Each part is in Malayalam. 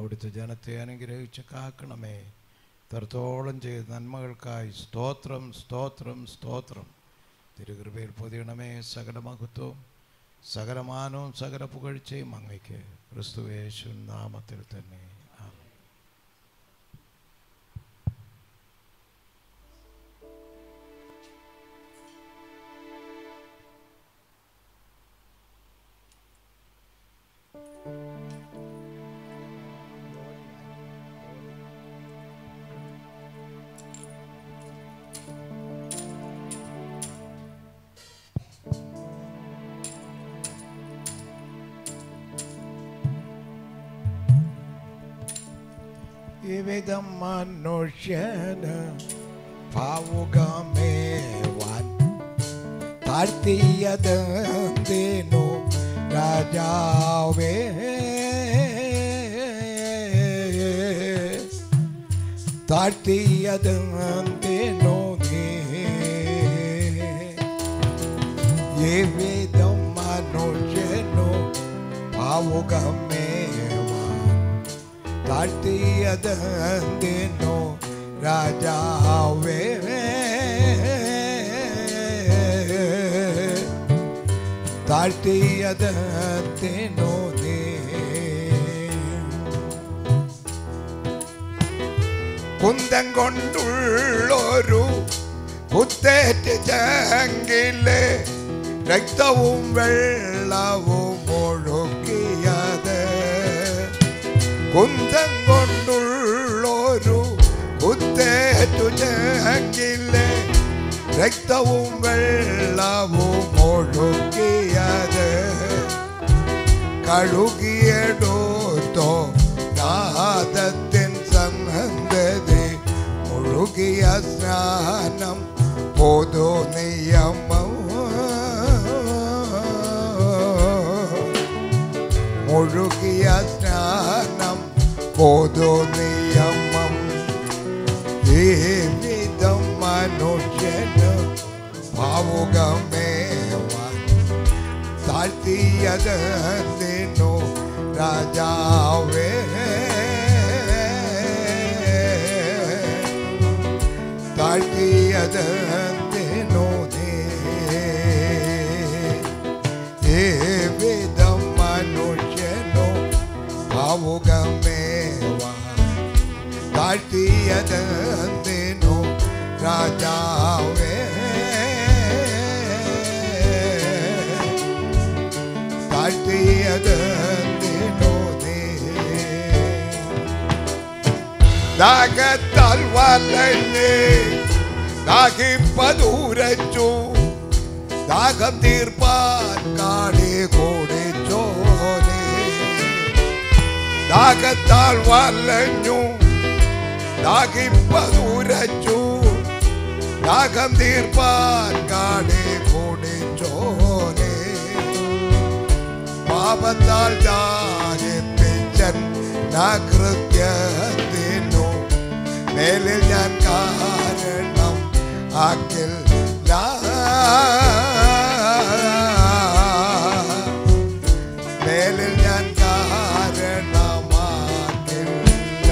അവിടുത്തെ ജനത്തെ അനുഗ്രഹിച്ച് കാക്കണമേ ഇത്രത്തോളം ചെയ്ത നന്മകൾക്കായി സ്തോത്രം സ്തോത്രം സ്തോത്രം തിരുകൃപയിൽ പൊതിയണമേ സകല മഹത്വവും സകലമാനവും സകല പുകഴ്ചയും അങ്ങയ്ക്ക് ക്രിസ്തുവേശു നാമത്തിൽ തന്നെ ആമേൻ വിവിധം മനുഷ്യന് ഭാവുകമേവാൻ താഴ്ത്തിയതെന്തേനു രാജാവേ താഴ്ത്തിയതെന്തേനു നീ വിവിധം മനുഷ്യനു ഭാവുകമേവാൻ താഴ്ത്തിയതെന്തേനു രാജാവേ താഴ്ത്തിയതെന്തേനു നീ കുന്തം കൊണ്ടുള്ളൊരു കുത്തേറ്റ് ചങ്കില് രക്തവും വെള്ളവും ഒഴുകിയത് കുന്തം കൊണ്ടുള്ളൊരു കുത്തേറ്റു ചങ്കില് രക്തവും വെള്ളവും ഒഴുകിയത് കഴുകിയെടുത്തോ നാദത്തിൻ സന്നദ്ധതി മുഴുകിയ സ്നാനം പൊതു നിയമം മുഴുകിയ സ്നാനം പൊതു നിയമം ജീവിതം മനുഷ്യന് ഭാവുകമേവാൻ താഴ്ത്തിയതെന്നു രാജാവേ താഴ്ത്തിയതെന്നു നീ ഏവിധം മനുഷ്യനോ ഭാവുകമേവാ താഴ്ത്തിയതെന്നു രാജാവേ താഴ്ത്തിയതെന്നു നീ ദാഹത്താൽ വലഞ്ഞ് ദാഹിപ്പതുരച്ചു ദാഹം തീർപ്പാൻ കാടി കുടിച്ചോനെ ദാഹത്താൽ വലഞ്ഞു ദാഹിപ്പതുരച്ചു ദാഹം തീർപ്പാൻ കാടി കുടിച്ചോനെ പാപത്താൽ ദാഹിപ്പിച്ചൻ കൃത്യത്തിനു മേലിൽ ഞാൻ കാരണം ആക്കില്ല മേലിൽ ഞാൻ കാരണമാക്കില്ല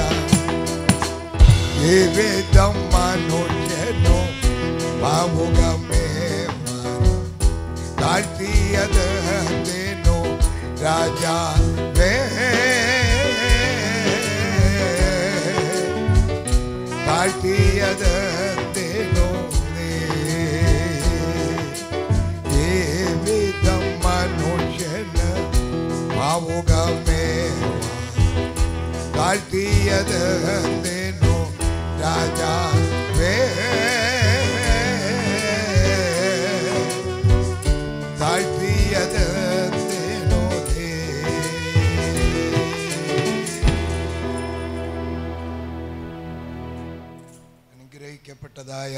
ജീവിതം മനുഷ്യനു ഭാവുകമേ താഴ്ത്തിയത് തേനു രാജാവേ താഴ്ത്തിയത് തേനു ജീവിതം മനുഷ്യന് ഭാവുകമേ താഴ്ത്തിയത് തേനു രാജാവേ താഴ്ത്തിയത് തേനു നീ. അനുഗ്രഹിക്കപ്പെട്ടതായ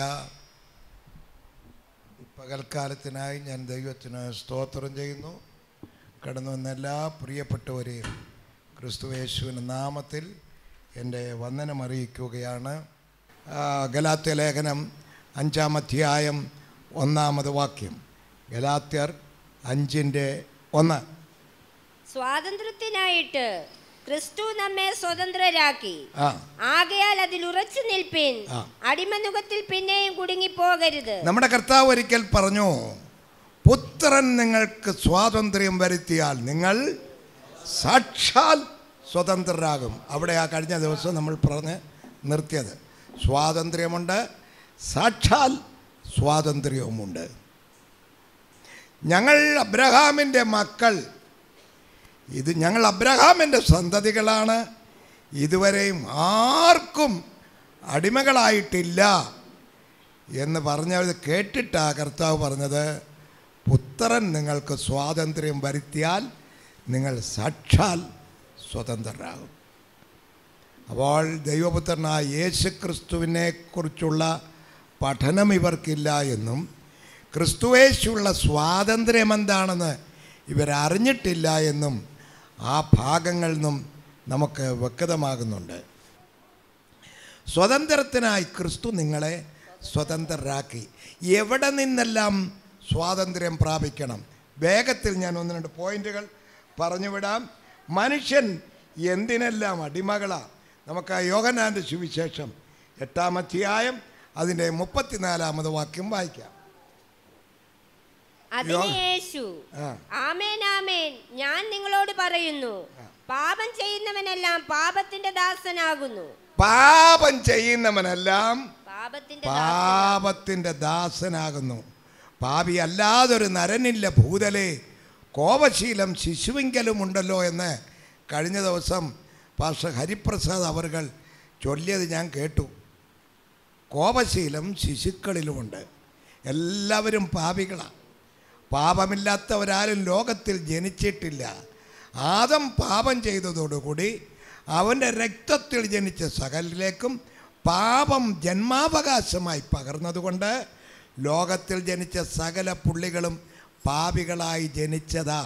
ഈ പകൽക്കാലത്തിനായി ഞാൻ ദൈവത്തിന് സ്തോത്രം ചെയ്യുന്നു കടന്നു വന്ന എല്ലാ പ്രിയപ്പെട്ടവരെയും ക്രിസ്തുവേശുവിൻ്റെ നാമത്തിൽ എൻ്റെ വന്ദനം അറിയിക്കുകയാണ് ആ, ഗലാത്യ ലേഖനം അഞ്ചാം അധ്യായം ഒന്നാമത് വാക്യം ഗലാത്യർ അഞ്ചിൻ്റെ ഒന്ന് സ്വാതന്ത്ര്യത്തിനായിട്ട് ക്രിസ്തു നമ്മെ സ്വതന്ത്രരാക്കി ആ ആകയാൽ അതിൽ ഉറച്ചു നിൽപ്പിൻ ആ. അടിമനുഖത്തിൽ പിന്നെയും കുടുങ്ങിപ്പോകരുത് നമ്മുടെ കർത്താവ് ഒരിക്കൽ പറഞ്ഞു പുത്രൻ നിങ്ങൾക്ക് സ്വാതന്ത്ര്യം വരുത്തിയാൽ നിങ്ങൾ സാക്ഷാൽ സ്വതന്ത്രരാകും അവിടെ ആ കഴിഞ്ഞ ദിവസം നമ്മൾ പറഞ്ഞ് നിർത്തിയത് സ്വാതന്ത്ര്യമുണ്ട് സാക്ഷാൽ സ്വാതന്ത്ര്യവുമുണ്ട് ഞങ്ങൾ അബ്രഹാമിൻ്റെ മക്കൾ ഇത് ഞങ്ങൾ അബ്രഹാമിൻ്റെ സന്തതികളാണ് ഇതുവരെയും ആർക്കും അടിമകളായിട്ടില്ല എന്ന് പറഞ്ഞത് കേട്ടിട്ടാ കർത്താവ് പറഞ്ഞത് പുത്രൻ നിങ്ങൾക്ക് സ്വാതന്ത്ര്യം വരുത്തിയാൽ നിങ്ങൾ സാക്ഷാൽ സ്വതന്ത്രരാകും അപ്പോൾ ദൈവപുത്രനായ യേശു ക്രിസ്തുവിനെ കുറിച്ചുള്ള പഠനം ഇവർക്കില്ല എന്നും ക്രിസ്തുവേശുള്ള സ്വാതന്ത്ര്യം എന്താണെന്ന് ഇവരറിഞ്ഞിട്ടില്ല എന്നും ആ ഭാഗങ്ങളിൽ നിന്നും നമുക്ക് വ്യക്തമാകുന്നുണ്ട് സ്വതന്ത്രത്തിനായി ക്രിസ്തു നിങ്ങളെ സ്വതന്ത്രരാക്കി എവിടെ നിന്നെല്ലാം സ്വാതന്ത്ര്യം പ്രാപിക്കണം വേഗത്തിൽ ഞാൻ ഒന്ന് രണ്ട് പോയിന്റുകൾ പറഞ്ഞുവിടാം മനുഷ്യൻ എന്തിനെല്ലാം അടിമകളാ നമുക്ക് ആ യോഗനാൻ്റെ സുവിശേഷം എട്ടാം അധ്യായം അതിൻ്റെ മുപ്പത്തിനാലാമത് വാക്യം വായിക്കാം അതിന് യോ- യേശു ആ ആമേൻ ആമേൻ ഞാൻ നിങ്ങളോട് പറയുന്നു പാപം ചെയ്യുന്നവനെല്ലാം പാപത്തിന്റെ ദാസനാകുന്നു പാപം ചെയ്യുന്നവനെല്ലാം പാപത്തിന്റെ ദാസൻ പാപത്തിൻ്റെ ദാസനാകുന്നു പാപി അല്ലാതൊരു നരനില്ല ഭൂതലെ കോപശീലം ശിശുവിങ്കലുമുണ്ടല്ലോ എന്ന് കഴിഞ്ഞ ദിവസം പാഷ ഹരിപ്രസാദ് അവർകൾ ചൊല്ലിയത് ഞാൻ കേട്ടു കോപശീലം ശിശുക്കളിലുമുണ്ട് എല്ലാവരും പാപികളാണ് പാപമില്ലാത്തവരാരും ലോകത്തിൽ ജനിച്ചിട്ടില്ല ആദം പാപം ചെയ്തതോടുകൂടി അവൻ്റെ രക്തത്തിൽ ജനിച്ച സകലിലേക്കും പാപം ജന്മാവകാശമായി പകർന്നതുകൊണ്ട് ലോകത്തിൽ ജനിച്ച സകല പുള്ളികളും പാപികളായി ജനിച്ചതാ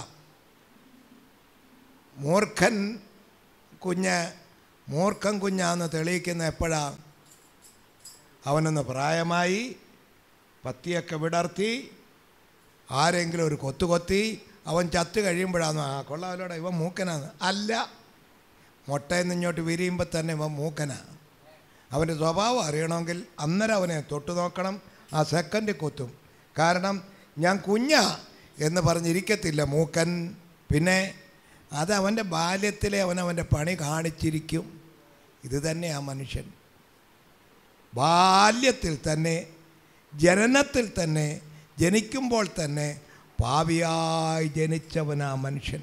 മൂർഖൻ കുഞ്ഞ് മൂർഖൻ കുഞ്ഞാന്ന് തെളിയിക്കുന്ന എപ്പോഴാ അവനൊന്ന് പ്രായമായി പത്തിയൊക്കെ വിടർത്തി ആരെങ്കിലും ഒരു കൊത്തു കൊത്തി അവൻ ചത്ത് കഴിയുമ്പോഴാണ് ആ കൊള്ളാമല്ലോടെ ഇവൻ മൂക്കനാണ് അല്ല മുട്ടയിൽ നിന്ന് ഇങ്ങോട്ട് വിരിയുമ്പോൾ തന്നെ ഇവൻ മൂക്കനാ അവൻ്റെ സ്വഭാവം അറിയണമെങ്കിൽ അന്നേരം അവനെ തൊട്ട് നോക്കണം ആ സെക്കൻഡ് കൊത്തും കാരണം ഞാൻ കുഞ്ഞാ എന്ന് പറഞ്ഞിരിക്കത്തില്ല മൂക്കൻ പിന്നെ അത് അവൻ്റെ ബാല്യത്തിലെ അവൻ അവൻ്റെ പണി കാണിച്ചിരിക്കും ഇത് തന്നെ ആ മനുഷ്യൻ ബാല്യത്തിൽ തന്നെ ജനനത്തിൽ തന്നെ ജനിക്കുമ്പോൾ തന്നെ പാപിയായി ജനിച്ചവനാ മനുഷ്യൻ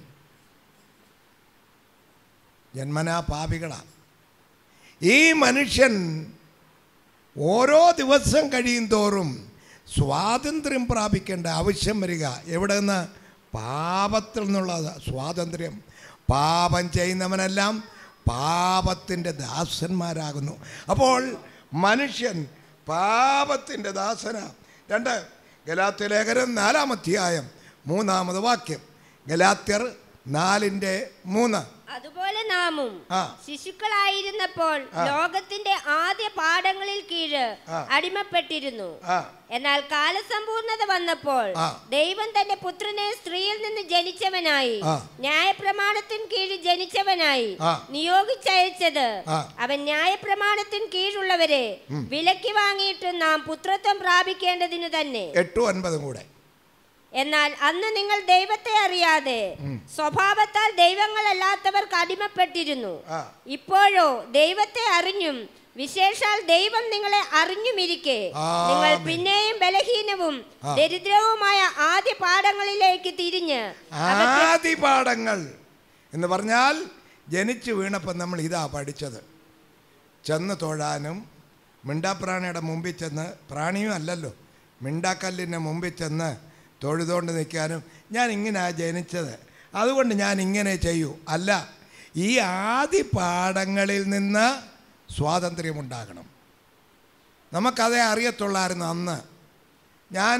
ജന്മനാ പാപികളാണ് ഈ മനുഷ്യൻ ഓരോ ദിവസം കഴിയും തോറും സ്വാതന്ത്ര്യം പ്രാപിക്കേണ്ട ആവശ്യം വരിക എവിടെ നിന്ന് പാപത്തിൽ നിന്നുള്ള സ്വാതന്ത്ര്യം പാപം ചെയ്യുന്നവനെല്ലാം പാപത്തിൻ്റെ ദാസന്മാരാകുന്നു അപ്പോൾ മനുഷ്യൻ പാപത്തിൻ്റെ ദാസന രണ്ട് ഗലാത്യ ലേഖനം നാലാം അധ്യായം മൂന്നാമത് വാക്യം ഗലാത്യർ നാലിൻ്റെ മൂന്ന് അതുപോലെ നാമും ആ. ശിശുക്കളായിരുന്നപ്പോൾ ആ. ലോകത്തിന്റെ ആദ്യ പാഠങ്ങളിൽ കീഴ് ആ. അടിമപ്പെട്ടിരുന്നു ആ എന്നാൽ കാലസമ്പൂർണത വന്നപ്പോൾ ആ. ദൈവം തന്റെ പുത്രനെ സ്ത്രീയിൽ നിന്ന് ജനിച്ചവനായി ആ. ന്യായപ്രമാണത്തിന് കീഴിൽ ജനിച്ചവനായി ആ. നിയോഗിച്ചയച്ചത് ആ. അവൻ ന്യായപ്രമാണത്തിന് കീഴുള്ളവരെ വിലക്കി വാങ്ങിയിട്ട് നാം പുത്രത്വം പ്രാപിക്കേണ്ടതിനു തന്നെ എട്ടും ഒൻപതും കൂടെ എന്നാൽ അന്ന് നിങ്ങൾ ദൈവത്തെ അറിയാതെ സ്വഭാവത്താൽ ദൈവങ്ങളല്ലാത്തവർക്ക് അടിമപ്പെട്ടിരുന്നു ആ ഇപ്പോഴോ ദൈവത്തെ അറിഞ്ഞും വിശേഷാൽ ദൈവം നിങ്ങളെ അറിഞ്ഞുമിരിക്കെ നിങ്ങൾ ആമേൻ. പിന്നെയും ബലഹീനവും ആ. ദരിദ്രവുമായ ആദ്യ പാഠങ്ങളിലേക്ക് തിരിഞ്ഞ് അവയ്ക്ക് ആദിപാഠങ്ങൾ എന്ന് പറഞ്ഞാൽ ജനിച്ചു വീണപ്പം നമ്മൾ ഇതാ പഠിച്ചത് ചെന്ന് തൊഴാനും മിണ്ടാപ്രാണിയുടെ മുമ്പിൽ ചെന്ന് പ്രാണിയും അല്ലല്ലോ മിണ്ടാക്കല്ലിൻ്റെ മുമ്പിൽ ചെന്ന് തൊഴുതുകൊണ്ട് നിൽക്കാനും ഞാൻ ഇങ്ങനെയാ ജനിച്ചത് അതുകൊണ്ട് ഞാൻ ഇങ്ങനെ ചെയ്യൂ അല്ല ഈ ആദ്യ പാഠങ്ങളിൽ നിന്ന് സ്വാതന്ത്ര്യമുണ്ടാകണം നമുക്കതേ അറിയത്തുള്ളായിരുന്നു അന്ന് ഞാൻ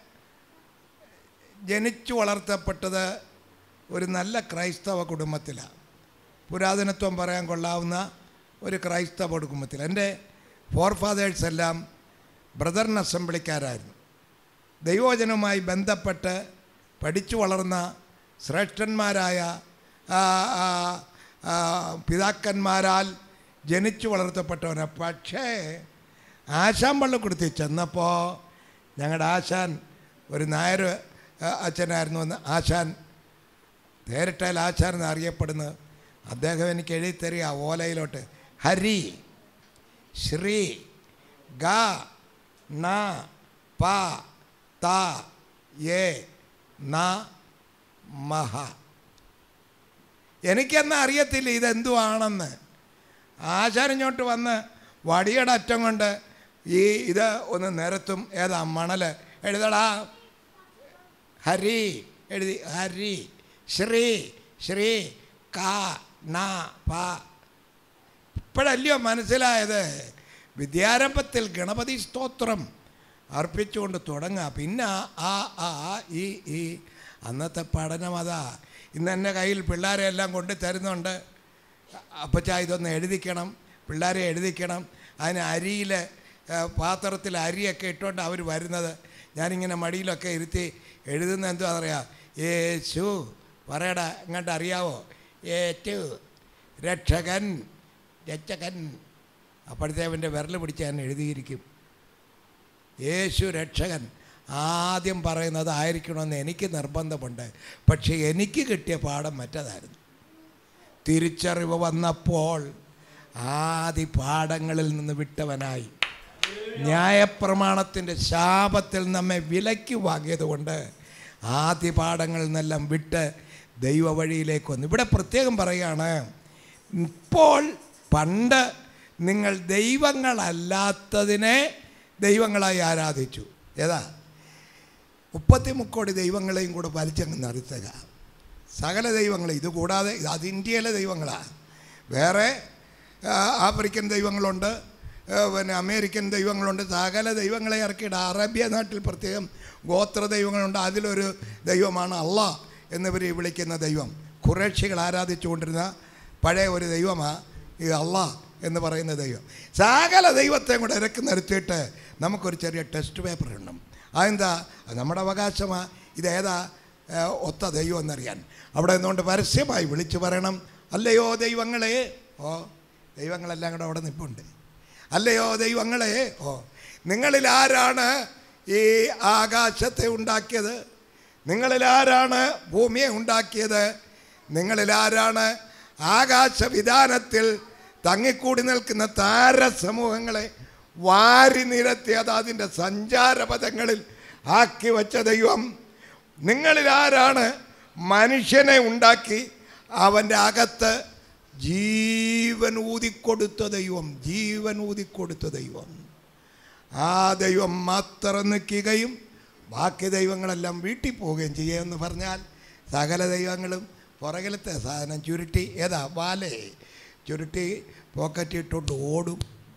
ജനിച്ചു വളർത്തപ്പെട്ടത് ഒരു നല്ല ക്രൈസ്തവ കുടുംബത്തിലാണ് പുരാതനത്വം പറയാൻ കൊള്ളാവുന്ന ഒരു ക്രൈസ്തവ കുടുംബത്തിൽ എൻ്റെ ഫോർ ഫാദേഴ്സ് എല്ലാം ബ്രദറിൻ അസംബ്ലിക്കാരായിരുന്നു ദൈവവചനവുമായി ബന്ധപ്പെട്ട് പഠിച്ചു വളർന്ന ശ്രേഷ്ഠന്മാരായ ആ, ആ, ആ, പിതാക്കന്മാരാൽ ജനിച്ചു വളർത്തപ്പെട്ടവനെ പക്ഷേ ആശാൻ പള്ളിക്കുടുത്തി ചെന്നപ്പോൾ ഞങ്ങളുടെ ആശാൻ ഒരു നായർ ആ, അച്ഛനായിരുന്നു എന്ന് ആശാൻ നേരിട്ടാൽ ആശാൻ എന്ന് അറിയപ്പെടുന്നത് അദ്ദേഹം എനിക്ക് എഴുതി തരിക ഓലയിലോട്ട് ഹരി ശ്രീ ഗ ന പ ത ഏ ന മഹ എനിക്കെന്നാ അറിയത്തില്ല ഇതെന്തുവാണെന്ന് ആശാരിഞ്ഞോട്ട് വന്ന് വടിയുടെ അറ്റം കൊണ്ട് ഈ ഇത് ഒന്ന് നിരത്തും ഏതാ മണൽ എഴുതടാ ഹരി എഴുതി ഹരി ശ്രീ ശ്രീ ക ന പ ഇപ്പോഴല്ലയോ മനസ്സിലായത് വിദ്യാരംഭത്തിൽ ഗണപതി സ്തോത്രം അർപ്പിച്ചുകൊണ്ട് തുടങ്ങുക പിന്നെ ആ ആ ആ ആ, ഈ ഈ അന്നത്തെ പഠനം അതാ ഇന്ന് എൻ്റെ കയ്യിൽ പിള്ളേരെ എല്ലാം കൊണ്ട് തരുന്നുണ്ട് അപ്പച്ച ഇതൊന്ന് എഴുതിക്കണം പിള്ളേരെ എഴുതിക്കണം അതിന് അരിയിൽ പാത്രത്തിൽ അരിയൊക്കെ ഇട്ടുകൊണ്ട് അവർ വരുന്നത് ഞാനിങ്ങനെ മടിയിലൊക്കെ ഇരുത്തി എഴുതുന്ന എന്തുവാ അറിയാം യേശു പറയടാ ഇങ്ങോട്ട് അറിയാവോ ഏറ്റു രക്ഷകൻ രക്ഷകൻ അപ്പോഴത്തേവൻ്റെ വിരൽ പിടിച്ച് ഞാൻ എഴുതിയിരിക്കും യേശു രക്ഷകൻ ആദ്യം പറയുന്നത് ആയിരിക്കണമെന്ന് എനിക്ക് നിർബന്ധമുണ്ട് പക്ഷേ എനിക്ക് കിട്ടിയ പാഠം മറ്റതായിരുന്നു തിരിച്ചറിവ് വന്നപ്പോൾ ആദി പാഠങ്ങളിൽ നിന്ന് വിട്ടവനായി ന്യായപ്രമാണത്തിൻ്റെ ശാപത്തിൽ നമ്മെ വിലയ്ക്ക് വാങ്ങിയതുകൊണ്ട് ആദ്യ പാഠങ്ങളിൽ നിന്നെല്ലാം വിട്ട് ദൈവ വഴിയിലേക്ക് വന്നു ഇവിടെ പ്രത്യേകം പറയുകയാണ് ഇപ്പോൾ പണ്ട് നിങ്ങൾ ദൈവങ്ങളല്ലാത്തതിനെ ദൈവങ്ങളായി ആരാധിച്ചു ഏതാ മുപ്പത്തി മുക്കോടി ദൈവങ്ങളെയും കൂടെ വലിച്ചങ്ങ് നിർത്തുക സകല ദൈവങ്ങൾ ഇത് കൂടാതെ ഇത് അത് ഇന്ത്യയിലെ ദൈവങ്ങളാണ് വേറെ ആ, ആഫ്രിക്കൻ ദൈവങ്ങളുണ്ട് ആ, പിന്നെ അമേരിക്കൻ ദൈവങ്ങളുണ്ട് സകല ദൈവങ്ങളെ ഇറക്കിയിട്ട് അറേബ്യ നാട്ടിൽ പ്രത്യേകം ഗോത്ര ദൈവങ്ങളുണ്ട് അതിലൊരു ദൈവമാണ് അള്ളാഹ് എന്നിവർ വിളിക്കുന്ന ദൈവം ഖുറേഷികൾ ആരാധിച്ചുകൊണ്ടിരുന്ന പഴയ ഒരു ദൈവമാണ് ഈ അള്ളാഹ് എന്ന് പറയുന്ന ദൈവം സകല ദൈവത്തെ കൂടെ ഇറക്കി നിർത്തിയിട്ട് നമുക്കൊരു ചെറിയ ടെസ്റ്റ് പേപ്പർ ഉണ്ട് അതെന്താ അത് നമ്മുടെ അവകാശമാണ് ഇതേതാ ഏ, ഒത്ത ദൈവം എന്നറിയാൻ അവിടെ നിന്നുകൊണ്ട് പരസ്യമായി വിളിച്ചു പറയണം അല്ലയോ ദൈവങ്ങളെ ഓ ദൈവങ്ങളെല്ലാം കൂടെ അവിടെ നിൽപ്പുണ്ട് അല്ലയോ ദൈവങ്ങളെ ഓ നിങ്ങളിൽ ആരാണ് ഈ ആകാശത്തെ ഉണ്ടാക്കിയത് നിങ്ങളിൽ ആരാണ് ഭൂമിയെ ഉണ്ടാക്കിയത് നിങ്ങളിൽ ആരാണ് ആകാശവിധാനത്തിൽ തങ്ങിക്കൂടി നിൽക്കുന്ന താരസമൂഹങ്ങളെ വാരി നിരത്തി അത് അതിൻ്റെ സഞ്ചാരപഥങ്ങളിൽ ആക്കി വച്ച ദൈവം നിങ്ങളിൽ ആരാണ് മനുഷ്യനെ ഉണ്ടാക്കി അവൻ്റെ അകത്ത് ജീവൻ ഊതിക്കൊടുത്ത ദൈവം ജീവൻ ഊതിക്കൊടുത്ത ദൈവം ആ ദൈവം മാത്രം നിൽക്കുകയും ബാക്കി ദൈവങ്ങളെല്ലാം വീട്ടിൽ പോവുകയും ചെയ്യുമെന്ന് പറഞ്ഞാൽ സകല ദൈവങ്ങളും പുറകിലത്തെ സാധനം ചുരുട്ടി ഏതാ വാലേ ചുരുട്ടി പോക്കറ്റ് ഇട്ടുകൊണ്ട് ഓടും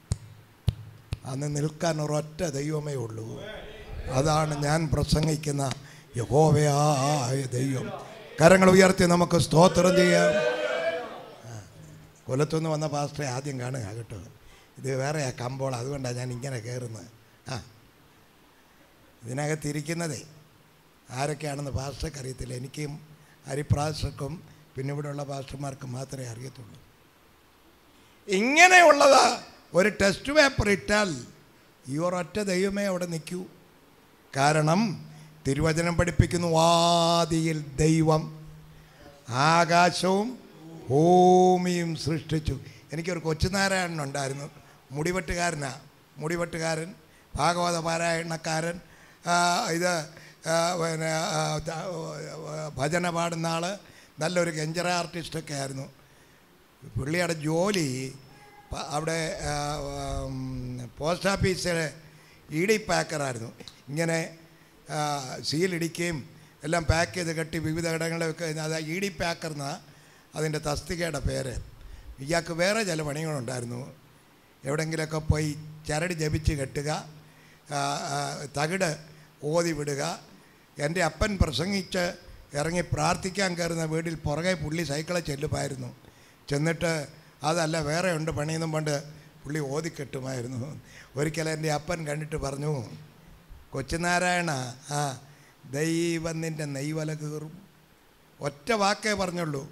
അന്ന് നിൽക്കാൻ ഒരൊറ്റ ദൈവമേ ഉള്ളൂ അതാണ് ഞാൻ പ്രസംഗിക്കുന്ന യഹോവയായ ദൈവം കരങ്ങൾ ഉയർത്തി നമുക്ക് സ്തോത്രം ചെയ്യാം ആ. കൊല്ലത്തുനിന്ന് വന്ന പാസ്റ്ററെ ആദ്യം കാണുക കേട്ടോ ഇത് വേറെയാ കമ്പോൾ അതുകൊണ്ടാണ് ഞാൻ ഇങ്ങനെ കയറുന്നത് ആ ഇതിനകത്തിരിക്കുന്നതേ ആരൊക്കെയാണെന്ന് പാസ്റ്റർക്ക് അറിയത്തില്ല എനിക്കും ഹരിപ്രാസ്റ്റർക്കും പിന്നെ ഇവിടെയുള്ള പാസ്റ്റർമാർക്കും മാത്രമേ അറിയത്തുള്ളൂ ഇങ്ങനെയുള്ളതാ ഒരു ടെസ്റ്റ് പേപ്പർ ഇട്ടാൽ ഈ ഒരൊറ്റ ദൈവമേ അവിടെ നിൽക്കൂ കാരണം തിരുവചനം പഠിപ്പിക്കുന്നു വാദിയിൽ ദൈവം ആകാശവും ഭൂമിയും സൃഷ്ടിച്ചു എനിക്കൊരു കൊച്ചുനാരായണനുണ്ടായിരുന്നു മുടിവെട്ടുകാരനാ മുടിവെട്ടുകാരൻ ഭാഗവത പാരായണക്കാരൻ ആ, ഇത് ആ, പിന്നെ ആ, ത- ഭജന പാടുന്ന ആൾ നല്ലൊരു ഗഞ്ചറ ആർട്ടിസ്റ്റൊക്കെ ആയിരുന്നു പുള്ളിയുടെ ജോലി പ- അവിടെ ആ, ഉം, പോസ്റ്റ് ഓഫീസിലെ ഇ ഡി പാക്കറായിരുന്നു ഇങ്ങനെ ആ, സീലിടിക്കുകയും എല്ലാം പാക്ക് ചെയ്ത് കെട്ടി വിവിധ ഇടങ്ങളിലൊക്കെ അത് ഇ ഡി പാക്കർ എന്നാ അതിൻ്റെ തസ്തികയുടെ പേര് ഇയാൾക്ക് വേറെ ചില പണികളുണ്ടായിരുന്നു എവിടെയെങ്കിലുമൊക്കെ പോയി ചരട് ജപിച്ച് കെട്ടുക ആ, ആ, തകിട് ഓതി വിടുക എൻ്റെ അപ്പൻ പ്രസംഗിച്ച് ഇറങ്ങി പ്രാർത്ഥിക്കാൻ കയറുന്ന വീട്ടിൽ പുറകെ പുള്ളി സൈക്കിളിൽ ചെല്ലുമായിരുന്നു ചെന്നിട്ട് അതല്ല വേറെ ഉണ്ട് പണിയെന്നും പണ്ട് പുള്ളി ഓതിക്കെട്ടുമായിരുന്നു ഒരിക്കൽ എൻ്റെ അപ്പൻ കണ്ടിട്ട് പറഞ്ഞു കൊച്ചുനാരായണ ആ ദൈവം നിൻ്റെ നെയ്വല കീറും ഒറ്റ വാക്കേ പറഞ്ഞുള്ളൂ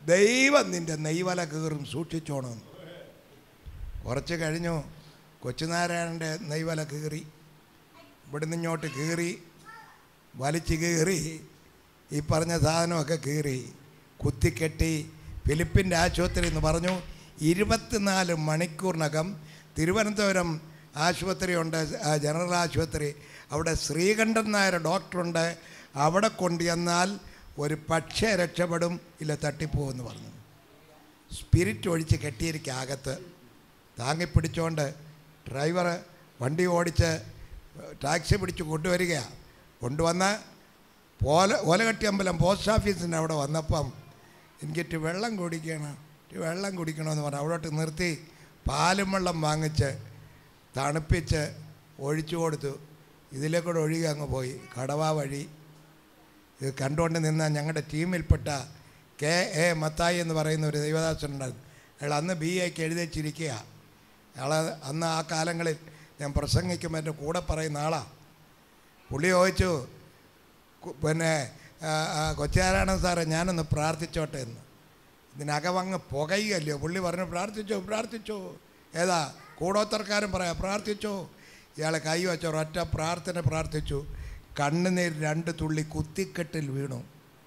ദൈവം നിൻ്റെ നെയ്വല കീറും സൂക്ഷിച്ചോണം കുറച്ച് കഴിഞ്ഞു കൊച്ചുനാരായണൻ്റെ നെയ്വല കീറി ഇവിടുന്ന് ഇങ്ങോട്ട് കീറി വലിച്ച് കീറി ഈ പറഞ്ഞ സാധനമൊക്കെ കീറി കുത്തിക്കെട്ടി ഫിലിപ്പിൻ്റെ ആശുപത്രി എന്ന് പറഞ്ഞു ഇരുപത്തിനാല് മണിക്കൂറിനകം തിരുവനന്തപുരം ആശുപത്രിയുണ്ട് ആ ജനറൽ ആശുപത്രി അവിടെ ശ്രീകണ്ഠൻ നായർ ഡോക്ടറുണ്ട് അവിടെ കൊണ്ടുചെന്നാൽ ഒരു പക്ഷേ രക്ഷപ്പെടും ഇല്ല തട്ടിപ്പോകുമെന്ന് പറഞ്ഞു സ്പിരിറ്റ് ഒഴിച്ച് കെട്ടിയിരിക്കുക അകത്ത് താങ്ങിപ്പിടിച്ചുകൊണ്ട് ഡ്രൈവർ വണ്ടി ഓടിച്ച് ടാക്സി പിടിച്ച് കൊണ്ടുവരികയാണ് കൊണ്ടുവന്ന് പോല ഓലകട്ടിയമ്പലം പോസ്റ്റ് ഓഫീസിൻ്റെ അവിടെ വന്നപ്പം എനിക്കിട്ട് വെള്ളം കുടിക്കണം ഇട്ട് വെള്ളം കുടിക്കണമെന്ന് പറഞ്ഞു അവിടോട്ട് നിർത്തി പാലും വെള്ളം വാങ്ങിച്ച് തണുപ്പിച്ച് ഒഴിച്ചു കൊടുത്തു ഇതിലേക്കൂടെ ഒഴുകി അങ്ങ് പോയി കടവ വഴി ഇത് കണ്ടുകൊണ്ട് നിന്ന ഞങ്ങളുടെ ടീമിൽപ്പെട്ട കെ എ മത്തായി എന്ന് പറയുന്ന ഒരു ദൈവദാസനുണ്ടായിരുന്നു അയാൾ അന്ന് ബി എക്ക് എഴുതി വെച്ചിരിക്കുക അയാൾ അന്ന് ആ കാലങ്ങളിൽ ഞാൻ പ്രസംഗിക്കുമ്പോൾ എൻ്റെ കൂടെ പറയുന്ന ആളാണ് പുള്ളി ചോദിച്ചു കു- പിന്നെ ആ, ആ, കൊച്ചാരായണൻ സാറേ ഞാനൊന്ന് പ്രാർത്ഥിച്ചോട്ടെ എന്ന് ഇതിനകം അങ്ങ് പുകയുകയല്ലയോ പുള്ളി പറഞ്ഞു പ്രാർത്ഥിച്ചോ പ്രാർത്ഥിച്ചോ ഏതാ കൂടോത്തർക്കാരും പറയാം പ്രാർത്ഥിച്ചോ ഇയാൾ കൈ വെച്ച ഒരൊറ്റ പ്രാർത്ഥന പ്രാർത്ഥിച്ചു കണ്ണുനീർ രണ്ട് തുള്ളി കുത്തിക്കെട്ടിൽ വീണു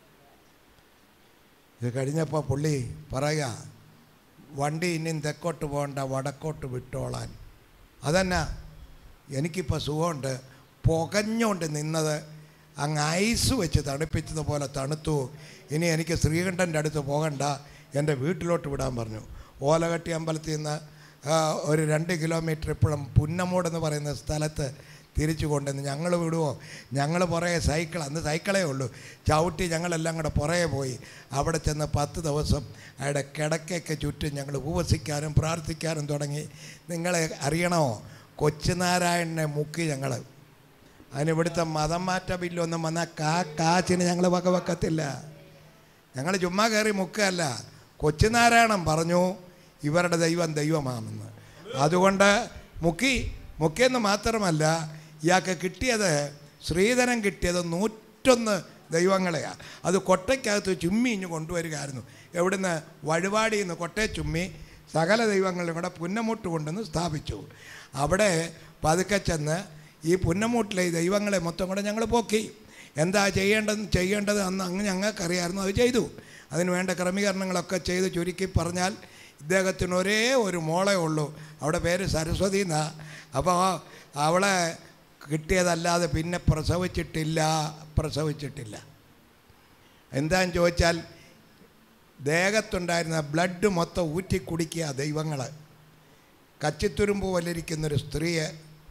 ഇത് കഴിഞ്ഞപ്പോൾ പുള്ളി പറയുക വണ്ടി ഇനിയും തെക്കോട്ട് പോകണ്ട വടക്കോട്ട് വിട്ടോളാൻ അതന്നെ എനിക്കിപ്പോൾ സുഖമുണ്ട് പുകഞ്ഞുകൊണ്ട് നിന്നത് അങ്ങ് ഐസ് വെച്ച് തണുപ്പിച്ചതുപോലെ തണുത്തു ഇനി എനിക്ക് ശ്രീകണ്ഠൻ്റെ അടുത്ത് പോകണ്ട എൻ്റെ വീട്ടിലോട്ട് വിടാൻ പറഞ്ഞു ഓലകട്ടി അമ്പലത്തിൽ നിന്ന് ആ, ഒരു രണ്ട് കിലോമീറ്റർ ഇപ്പോഴും പുന്നമൂട് എന്ന് പറയുന്ന സ്ഥലത്ത് തിരിച്ചു കൊണ്ടുവന്ന് ഞങ്ങൾ വിടുവോ ഞങ്ങൾ പുറകെ സൈക്കിൾ അന്ന് സൈക്കിളേ ഉള്ളൂ ചവിട്ടി ഞങ്ങളെല്ലാം കൂടെ പുറകെ പോയി അവിടെ ചെന്ന് പത്ത് ദിവസം അയാളുടെ കിടക്കയൊക്കെ ചുറ്റും ഞങ്ങൾ ഉപവസിക്കാനും പ്രാർത്ഥിക്കാനും തുടങ്ങി നിങ്ങളെ അറിയണമോ കൊച്ചുനാരായണനെ മുക്കി ഞങ്ങൾ അതിന് ഇവിടുത്തെ മതം മാറ്റ ബില്ലൊന്നും വന്നാൽ കാ കാച്ചിന് ഞങ്ങൾ വക വെക്കത്തില്ല ഞങ്ങൾ ചുമ്മാ കയറി മുക്കല്ല കൊച്ചുനാരായണൻ പറഞ്ഞു ഇവരുടെ ദൈവം ദൈവമാണെന്ന് അതുകൊണ്ട് മുക്കി മുക്കിയെന്ന് മാത്രമല്ല ഇയാൾക്ക് കിട്ടിയത് ശ്രീധരൻ കിട്ടിയത് നൂറ്റൊന്ന് ദൈവങ്ങളെയാണ് അത് കൊട്ടയ്ക്കകത്ത് ചുമ്മി ഇഞ്ഞ് കൊണ്ടുവരികയായിരുന്നു എവിടുന്ന് വഴിപാടിയിൽ നിന്ന് കൊട്ടയെ ചുമ്മി സകല ദൈവങ്ങളും കൂടെ പുന്നമുട്ട് കൊണ്ടുവന്ന് സ്ഥാപിച്ചു അവിടെ പതുക്കെ ചെന്ന് ഈ പുന്നമൂട്ടിലെ ഈ ദൈവങ്ങളെ മൊത്തം കൂടെ ഞങ്ങൾ പോക്കി എന്താ ചെയ്യേണ്ടത് ചെയ്യേണ്ടത് അന്ന് അങ്ങ് ഞങ്ങൾക്കറിയായിരുന്നു അത് ചെയ്തു അതിന് വേണ്ട ക്രമീകരണങ്ങളൊക്കെ ചെയ്ത് ചുരുക്കി പറഞ്ഞാൽ ഇദ്ദേഹത്തിന് ഒരേ ഒരു മോളേ ഉള്ളൂ അവിടെ പേര് സരസ്വതി എന്നാ അപ്പോൾ അവളെ കിട്ടിയതല്ലാതെ പിന്നെ പ്രസവിച്ചിട്ടില്ല പ്രസവിച്ചിട്ടില്ല എന്താന്ന് ചോദിച്ചാൽ ദേഹത്തുണ്ടായിരുന്ന ബ്ലഡ് മൊത്തം ഊറ്റി കുടിക്കുക ദൈവങ്ങൾ കച്ചിത്തുരുമ്പ് പോലിരിക്കുന്നൊരു സ്ത്രീയെ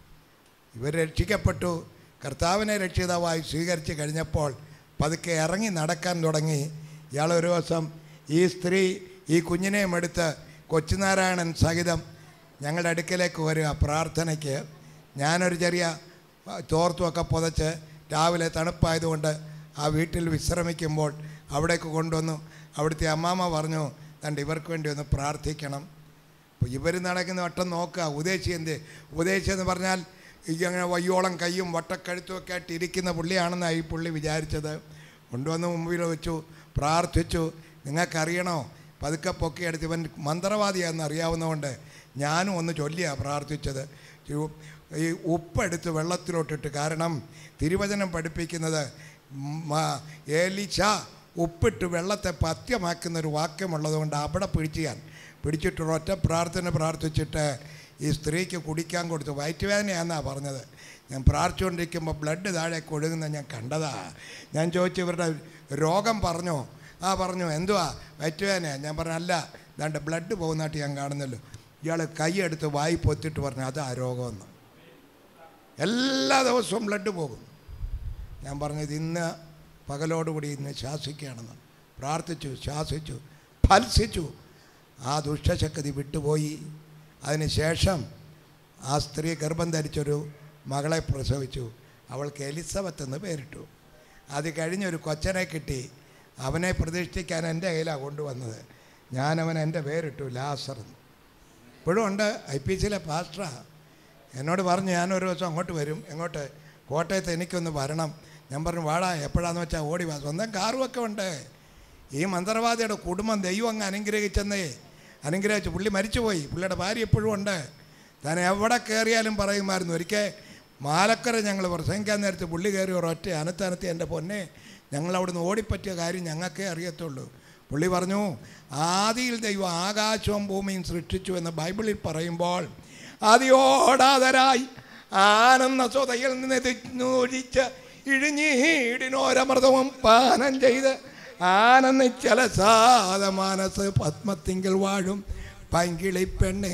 ഇവർ രക്ഷിക്കപ്പെട്ടു കർത്താവിനെ രക്ഷിതാവായി സ്വീകരിച്ച് കഴിഞ്ഞപ്പോൾ പതുക്കെ ഇറങ്ങി നടക്കാൻ തുടങ്ങി ഇയാൾ ഒരു ദിവസം ഈ സ്ത്രീ ഈ കുഞ്ഞിനെയും എടുത്ത് കൊച്ചുനാരായണൻ സഹിതം ഞങ്ങളുടെ അടുക്കലേക്ക് വരിക പ്രാർത്ഥനയ്ക്ക് ഞാനൊരു ചെറിയ തോർത്തുമൊക്കെ പുതച്ച് രാവിലെ തണുപ്പായതുകൊണ്ട് ആ വീട്ടിൽ വിശ്രമിക്കുമ്പോൾ അവിടേക്ക് കൊണ്ടുവന്നു അവിടുത്തെ അമ്മാമ്മ പറഞ്ഞു തണ്ട് ഇവർക്ക് വേണ്ടി ഒന്ന് പ്രാർത്ഥിക്കണം അപ്പോൾ ഇവർ നടക്കുന്ന വട്ടം നോക്കുക ഉദ്ദേശി എന്ത് ഉദ്ദേശി എന്ന് പറഞ്ഞാൽ ഇങ്ങനെ വയ്യോളം കൈയും വട്ടക്കഴുത്തും ഒക്കെ ആയിട്ട് ഇരിക്കുന്ന പുള്ളിയാണെന്നാണ് ഈ പുള്ളി വിചാരിച്ചത് കൊണ്ടുവന്ന് മുമ്പിൽ വെച്ചു പ്രാർത്ഥിച്ചു നിങ്ങൾക്കറിയണോ പതുക്കെ പൊക്കി എടുത്ത് ഇവൻ മന്ത്രവാദിയാണെന്ന് അറിയാവുന്നതുകൊണ്ട് ഞാനും ഒന്ന് ചൊല്ലിയാണ് പ്രാർത്ഥിച്ചത് ഈ- ഈ ഉപ്പെടുത്ത് വെള്ളത്തിലോട്ടിട്ട് കാരണം തിരുവചനം പഠിപ്പിക്കുന്നത് മ- ഏലിശ ഉപ്പിട്ട് വെള്ളത്തെ പഥ്യമാക്കുന്ന ഒരു വാക്യമുള്ളതുകൊണ്ട് അവിടെ പിടിച്ചാൻ പിടിച്ചിട്ട് ഒറ്റ പ്രാർത്ഥന പ്രാർത്ഥിച്ചിട്ട് ഈ സ്ത്രീക്ക് കുടിക്കാൻ കൊടുത്തു വയറ്റുവേദനയാണെന്നാണ് പറഞ്ഞത് ഞാൻ പ്രാർത്ഥിച്ചുകൊണ്ടിരിക്കുമ്പോൾ ബ്ലഡ് താഴെ ഒഴുകുന്ന ഞാൻ കണ്ടതാ ഞാൻ ചോദിച്ചു ഇവരുടെ രോഗം പറഞ്ഞോ ആ പറഞ്ഞു എന്തുവാ വയറ്റുവേദനയാണ് ഞാൻ പറഞ്ഞു അല്ല ദാണ്ട് ബ്ലഡ് പോകുന്നതായിട്ട് ഞാൻ കാണുന്നല്ലോ ഇയാൾ കൈയെടുത്ത് വായി പൊത്തിട്ട് പറഞ്ഞു അതാ രോഗമെന്ന് എല്ലാ ദിവസവും ബ്ലഡ് പോകും ഞാൻ പറഞ്ഞത് ഇന്ന് പകലോടുകൂടി ഇന്ന് ശാസിക്കുകയാണെന്ന് പ്രാർത്ഥിച്ചു ശാസിച്ചു ഫത്സിച്ചു ആ ദുഷ്ടശക്തി വിട്ടുപോയി അതിനുശേഷം ആ സ്ത്രീ ഗർഭം ധരിച്ചൊരു മകളെ പ്രസവിച്ചു അവൾക്ക് എലിസബത്ത് എന്ന് പേരിട്ടു അത് കഴിഞ്ഞൊരു കൊച്ചനെ കിട്ടി അവനെ പ്രതിഷ്ഠിക്കാൻ എൻ്റെ കയ്യിലാണ് കൊണ്ടുവന്നത് ഞാനവൻ എൻ്റെ പേരിട്ടു ലാസർ എന്ന്. ഇപ്പോഴും ഉണ്ട് ഐ പി സിയിലെ പാസ്റ്ററാണ് എന്നോട് പറഞ്ഞു ഞാനൊരു ദിവസം അങ്ങോട്ട് വരും എങ്ങോട്ട് കോട്ടയത്ത് എനിക്കൊന്ന് വരണം ഞാൻ പറഞ്ഞു വാടാ എപ്പോഴാന്ന് വെച്ചാൽ ഓടി വാ സ്വന്തം കാറുമൊക്കെ ഉണ്ട് ഈ മന്ത്രവാദിയുടെ കുടുംബം ദൈവം അങ്ങ് അനുഗ്രഹിച്ചെന്നേ അനുഗ്രഹിച്ചു പുള്ളി മരിച്ചുപോയി പുള്ളിയുടെ ഭാര്യ എപ്പോഴും ഉണ്ട് താൻ എവിടെ കയറിയാലും പറയുമായിരുന്നു ഒരിക്കൽ മാലക്കര ഞങ്ങൾ പ്രസംഗിക്കാൻ നേരത്ത് പുള്ളി കയറി ഒരൊറ്റ അനത്തനത്തി എൻ്റെ പൊന്നെ ഞങ്ങൾ അവിടുന്ന് ഓടിപ്പറ്റിയ കാര്യം ഞങ്ങൾക്കേ അറിയത്തുള്ളൂ പുള്ളി പറഞ്ഞു ആദിയിൽ ദൈവം ആകാശവും ഭൂമിയും സൃഷ്ടിച്ചു എന്ന് ബൈബിളിൽ പറയുമ്പോൾ അതിയോടാതരായി ആനന്ദ സ്വതയിൽ നിന്ന് ഒഴിച്ച് ഇഴിഞ്ഞീടിനോരമൃതവും പാനം ചെയ്ത് ആനന്ദിച്ചല സാധ മനസ്സ് പത്മത്തിങ്കിൽ വാഴും പങ്കിളി പെണ്ണേ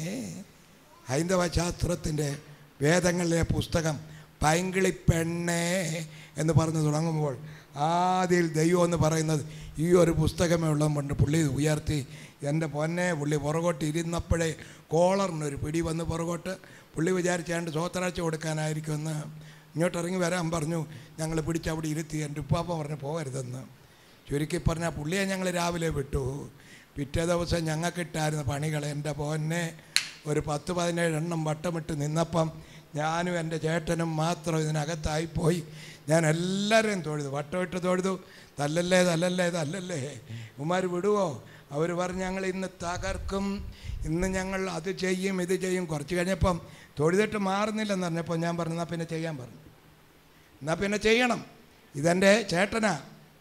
ഹൈന്ദവ ശാസ്ത്രത്തിൻ്റെ വേദങ്ങളിലെ പുസ്തകം പൈങ്കിളി പെണ്ണേ എന്ന് പറഞ്ഞു തുടങ്ങുമ്പോൾ ആദ്യം ദൈവം എന്ന് പറയുന്നത് ഈ ഒരു പുസ്തകമേ ഉള്ളതുകൊണ്ട് പുള്ളി ഇത് ഉയർത്തി എൻ്റെ പൊന്നെ പുള്ളി പുറകോട്ട് ഇരുന്നപ്പോഴേ കോളറിനൊരു പിടി വന്ന് പുറകോട്ട് പുള്ളി വിചാരിച്ചാണ്ട് സ്വത്രാഴ്ച കൊടുക്കാനായിരിക്കുമെന്ന് ഇങ്ങോട്ട് ഇറങ്ങി വരാൻ പറഞ്ഞു ഞങ്ങൾ പിടിച്ച് അവിടെ ഇരുത്തി എൻ്റെ ഉപ്പാപ്പ പറഞ്ഞു പോകരുതെന്ന് ചുരുക്കി പറഞ്ഞാൽ പുള്ളിയെ ഞങ്ങൾ രാവിലെ വിട്ടു പിറ്റേ ദിവസം ഞങ്ങൾക്കിട്ടായിരുന്ന പണികൾ എൻ്റെ പോന്നെ ഒരു പത്ത് പതിനേഴ് എണ്ണം വട്ടമിട്ട് നിന്നപ്പം ഞാനും എൻ്റെ ചേട്ടനും മാത്രം ഇതിനകത്തായിപ്പോയി ഞാൻ എല്ലാവരെയും തൊഴുതു വട്ടമിട്ട് തൊഴുതു തല്ലല്ലേ തല്ലല്ലേ തല്ലല്ലേ ഉമാർ വിടുവോ അവർ പറഞ്ഞു ഞങ്ങൾ ഇന്ന് തകർക്കും ഇന്ന് ഞങ്ങൾ അത് ചെയ്യും ഇത് ചെയ്യും കുറച്ച് കഴിഞ്ഞപ്പം തൊഴുതിട്ട് മാറുന്നില്ലെന്ന് പറഞ്ഞപ്പോൾ ഞാൻ പറഞ്ഞു എന്നാൽ പിന്നെ ചെയ്യാൻ പറഞ്ഞു എന്നാൽ പിന്നെ ചെയ്യണം ഇതെൻ്റെ ചേട്ടനാ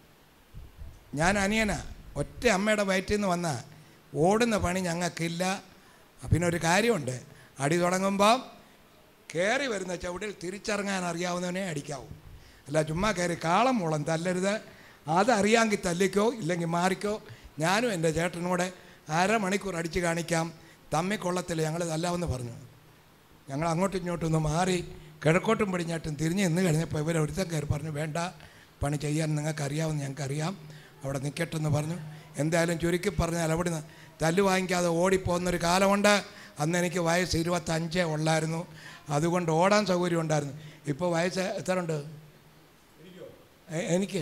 ഞാൻ അനിയനാ ഒറ്റ അമ്മയുടെ വയറ്റിൽ നിന്ന് വന്ന ഓടുന്ന പണി ഞങ്ങൾക്കില്ല പിന്നെ ഒരു കാര്യമുണ്ട് അടി തുടങ്ങുമ്പോൾ കയറി വരുന്ന ചവിടിൽ തിരിച്ചിറങ്ങാൻ അറിയാവുന്നവനെ അടിക്കാവൂ അല്ല ചുമ്മാ കയറി കാളം മൂളം തല്ലരുത് അതറിയാമെങ്കിൽ തല്ലിക്കോ ഇല്ലെങ്കിൽ മാറിക്കോ ഞാനും എൻ്റെ ചേട്ടനോടെ അരമണിക്കൂർ അടിച്ച് കാണിക്കാം തമ്മിക്കൊള്ളത്തില്ല ഞങ്ങൾ തല്ലാമെന്ന് പറഞ്ഞു ഞങ്ങൾ അങ്ങോട്ടും ഇങ്ങോട്ടും ഒന്ന് മാറി കിഴക്കോട്ടും പടിഞ്ഞാട്ടും തിരിഞ്ഞ് നിന്ന് കഴിഞ്ഞപ്പോൾ ഇവർ ഒരുത്തൻ കയറി പറഞ്ഞു വേണ്ട പണി ചെയ്യാൻ നിങ്ങൾക്ക് അറിയാമെന്ന് ഞങ്ങൾക്കറിയാം അവിടെ നിൽക്കട്ടെന്ന് പറഞ്ഞു എന്തായാലും ചുരുക്കി പറഞ്ഞാൽ അവിടുന്ന് തല്ല് വാങ്ങിക്കാതെ ഓടിപ്പോകുന്നൊരു കാലമുണ്ട് അന്ന് എനിക്ക് വയസ്സ് ഇരുപത്തഞ്ചേ ഉള്ളായിരുന്നു അതുകൊണ്ട് ഓടാൻ സൗകര്യം ഉണ്ടായിരുന്നു ഇപ്പോൾ വയസ്സ് എത്ര ഉണ്ട് എ- എനിക്ക്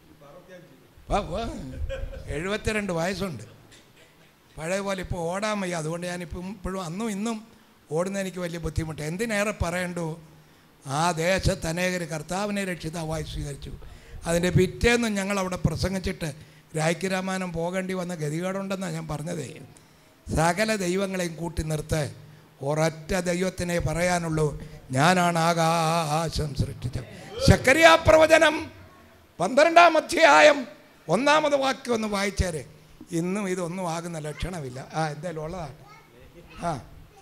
വാ, വാ. എഴുപത്തിരണ്ട് വയസ്സുണ്ട് പഴയ പോലെ ഇപ്പോൾ ഓടാൻ വയ്യ അതുകൊണ്ട് ഞാനിപ്പം ഇപ്പോഴും അന്നും ഇന്നും ഓടുന്ന എനിക്ക് വലിയ ബുദ്ധിമുട്ട് എന്തിനേറെ പറയണ്ടു ആ ദേശത്ത് അനേകർ കർത്താവിനെ രക്ഷിതാവായി സ്വീകരിച്ചു അതിൻ്റെ പിറ്റേന്നും ഞങ്ങൾ അവിടെ പ്രസംഗിച്ചിട്ട് രായ്ക്കരാമാനം പോകേണ്ടി വന്ന ഗതികേടുണ്ടെന്നാണ് ഞാൻ പറഞ്ഞതേ സകല ദൈവങ്ങളെയും കൂട്ടി നിർത്ത് ഒരൊറ്റ ദൈവത്തിനെ പറയാനുള്ളൂ ഞാനാണ് ആകാശം സൃഷ്ടിച്ചത് ശക്കരിയാ പ്രവചനം പന്ത്രണ്ടാം അധ്യായം ഒന്നാമത് വാക്യം ഒന്ന് വായിച്ചേരെ ഇന്നും ഇതൊന്നും ആകുന്ന ലക്ഷണമില്ല ആ എന്തായാലും ഉള്ളതാണ് ആ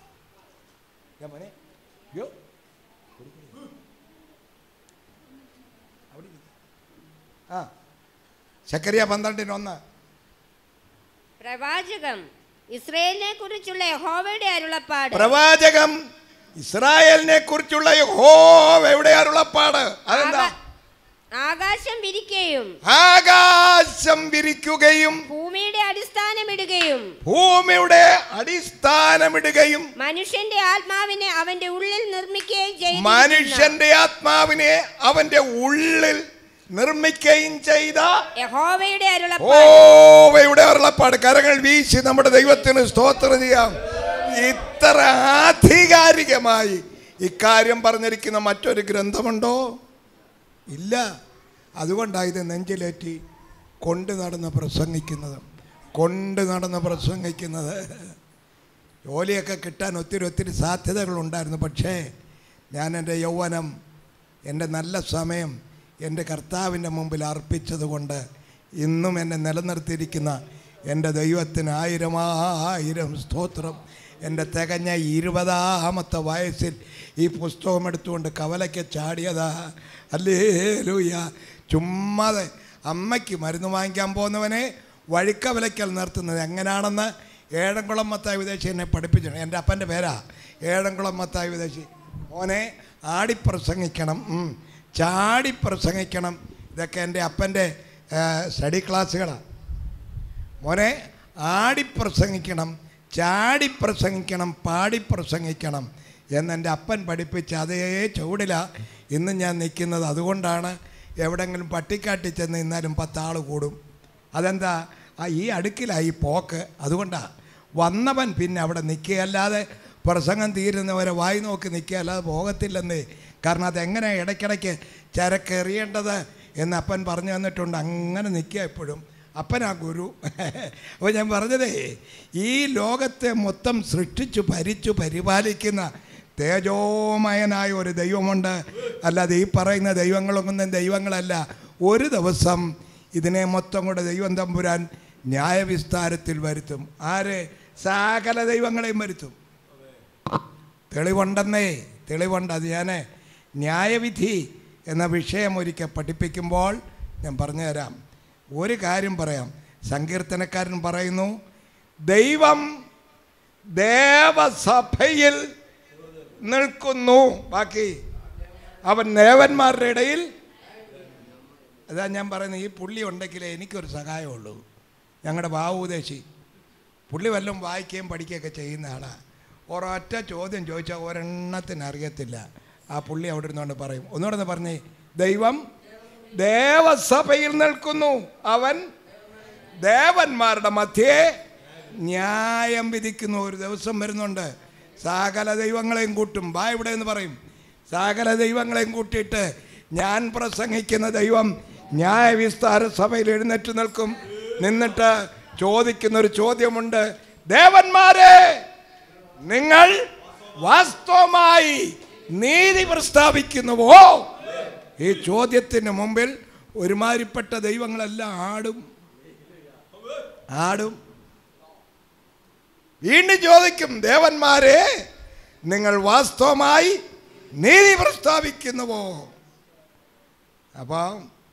ഞാൻ മോനെ യോ അവിടെ ഇരിക്ക്. ആ ശക്കരിയ പന്ത്രണ്ടിന് ഒന്ന് പ്രവാചകം ഇസ്രയേലിനെ കുറിച്ചുള്ള യഹോവയുടെ അരുളപ്പാട് പ്രവാചകം ഇസ്രായേലിനെ കുറിച്ചുള്ള യഹോവയുടെ അരുളപ്പാട് അതെന്താ ആകാ- ആകാശം വിരിക്കുകയും ആകാശം വിരിക്കുകയും ഭൂമിയുടെ അടിസ്ഥാനമിടുകയും ഭൂമിയുടെ അടിസ്ഥാനമിടുകയും മനുഷ്യന്റെ ആത്മാവിനെ അവന്റെ ഉള്ളിൽ നിർമ്മിക്കുകയും ചെയ്തു മനുഷ്യന്റെ ആത്മാവിനെ അവന്റെ ഉള്ളിൽ നിർമ്മിക്കുകയും ചെയ്ത യഹോവയുടെ അരുളപ്പാട് ഓവയുടെ അരുളപ്പാട് കരങ്ങൾ വീശി നമ്മുടെ ദൈവത്തിന് സ്തോത്രം ചെയ്യാം ഇത്ര ആധികാരികമായി ഇക്കാര്യം പറഞ്ഞിരിക്കുന്ന മറ്റൊരു ഗ്രന്ഥമുണ്ടോ ഇല്ല അതുകൊണ്ടാണ് ഇത് നെഞ്ചിലേറ്റി കൊണ്ട് നടന്ന് പ്രസംഗിക്കുന്നത് കൊണ്ട് നടന്ന് പ്രസംഗിക്കുന്നത് ജോലിയൊക്കെ കിട്ടാൻ ഒത്തിരി ഒത്തിരി സാധ്യതകളുണ്ടായിരുന്നു പക്ഷേ ഞാൻ എൻ്റെ യൗവനം എൻ്റെ നല്ല സമയം എൻ്റെ കർത്താവിൻ്റെ മുമ്പിൽ അർപ്പിച്ചതുകൊണ്ട് ഇന്നും എന്നെ നിലനിർത്തിയിരിക്കുന്ന എൻ്റെ ദൈവത്തിന് ആയിരം ആയിരം സ്തോത്രം എൻ്റെ തികഞ്ഞ ഇരുപതാമത്തെ വയസ്സിൽ ഈ പുസ്തകം എടുത്തുകൊണ്ട് കവലയ്ക്ക് ചാടിയതാ അല്ലേ ലൂയ ചുമ്മാതെ അമ്മയ്ക്ക് മരുന്ന് വാങ്ങിക്കാൻ പോകുന്നവനെ വഴിക്കവലയ്ക്കൽ നിർത്തുന്നത് എങ്ങനെയാണെന്ന് ഏഴംകുളം മത്തായി വിദേശി എന്നെ പഠിപ്പിച്ചിട്ടുണ്ട് എൻ്റെ അപ്പൻ്റെ പേരാ ഏഴംകുളം മത്തായി വിദേശി മോനെ ആടിപ്രസംഗിക്കണം ഉം. ചാടിപ്രസംഗിക്കണം ഇതൊക്കെ എൻ്റെ അപ്പൻ്റെ സ്റ്റഡി ക്ലാസ്സുകളാണ് മോനെ ആടിപ്രസംഗിക്കണം ചാടിപ്രസംഗിക്കണം പാടിപ്രസംഗിക്കണം എന്നെൻ്റെ അപ്പൻ പഠിപ്പിച്ച അതേ ചുവടിലാണ് ഇന്ന് ഞാൻ നിൽക്കുന്നത് അതുകൊണ്ടാണ് എവിടെങ്കിലും പട്ടിക്കാട്ടി ചെന്ന് നിന്നാലും പത്താൾ കൂടും അതെന്താ ആ ഈ അടുക്കിലായി പോക്ക് അതുകൊണ്ടാണ് വന്നവൻ പിന്നെ അവിടെ നിൽക്കുകയല്ലാതെ പ്രസംഗം തീരുന്നവരെ വായി നോക്കി നിൽക്കുകയല്ലാതെ പോകത്തില്ലെന്നേ കാരണം അതെങ്ങനെ ഇടയ്ക്കിടയ്ക്ക് ചരക്ക് എറിയേണ്ടത് എന്ന് അപ്പൻ പറഞ്ഞു തന്നിട്ടുണ്ട് അങ്ങനെ നിൽക്കുക എപ്പോഴും അപ്പനാ ഗുരു അപ്പോൾ ഞാൻ പറഞ്ഞതേ ഈ ലോകത്തെ മൊത്തം സൃഷ്ടിച്ചു ഭരിച്ചു പരിപാലിക്കുന്ന തേജോമയനായ ഒരു ദൈവമുണ്ട് അല്ലാതെ ഈ പറയുന്ന ദൈവങ്ങളൊന്നും ദൈവങ്ങളല്ല ഒരു ദിവസം ഇതിനെ മൊത്തം കൂടെ ദൈവം തമ്പുരാൻ ന്യായവിസ്താരത്തിൽ വരുത്തും ആര് സകല ദൈവങ്ങളെയും വരുത്തും തെളിവുണ്ടെന്നേ തെളിവുണ്ട് അത് ഞാൻ ന്യായവിധി എന്ന വിഷയം ഒരിക്കൽ പഠിപ്പിക്കുമ്പോൾ ഞാൻ പറഞ്ഞുതരാം ഒരു കാര്യം പറയാം സങ്കീർത്തനക്കാരൻ പറയുന്നു ദൈവം ദേവസഭയിൽ നിൽക്കുന്നു ബാക്കി അവൻ ദേവന്മാരുടെ ഇടയിൽ അതാ ഞാൻ പറയുന്നത് ഈ പുള്ളി ഉണ്ടെങ്കിലേ എനിക്കൊരു സഹായമുള്ളൂ ഞങ്ങളുടെ ബാവുദേശി പുള്ളി വല്ലതും വായിക്കുകയും പഠിക്കുകയൊക്കെ ചെയ്യുന്ന ആളാണ് ഒരൊറ്റ ചോദ്യം ചോദിച്ചാൽ ഒരെണ്ണത്തിന് അറിയത്തില്ല ആ പുള്ളി അവിടെ ഇരുന്നുകൊണ്ട് പറയും ഒന്നുകൂടെ ഒന്ന് പറഞ്ഞേ ദൈവം ദേവസഭയിൽ നിൽക്കുന്നു അവൻ ദേവന്മാരുടെ മധ്യേ ന്യായം വിധിക്കുന്ന ഒരു ദിവസം വരുന്നുണ്ട് സകല ദൈവങ്ങളെയും കൂട്ടും വാ ഇവിടെ എന്ന് പറയും സകല ദൈവങ്ങളെയും കൂട്ടിയിട്ട് ഞാൻ പ്രസംഗിക്കുന്ന ദൈവം ന്യായവിസ്താര സഭയിൽ എഴുന്നേറ്റ് നിൽക്കും നിന്നിട്ട് ചോദിക്കുന്ന ഒരു ചോദ്യമുണ്ട് ദേവന്മാരെ നിങ്ങൾ വാസ്തവമായി നീതി പ്രസ്താവിക്കുന്നുവോ ഈ ചോദ്യത്തിന് മുമ്പിൽ ഒരുമാതിരിപ്പെട്ട ദൈവങ്ങളെല്ലാം ആടും ആടും വീണ്ടും ചോദിക്കും ദേവന്മാരെ നിങ്ങൾ വാസ്തവമായി നീതി പ്രസ്താവിക്കുന്നുവോ അപ്പോൾ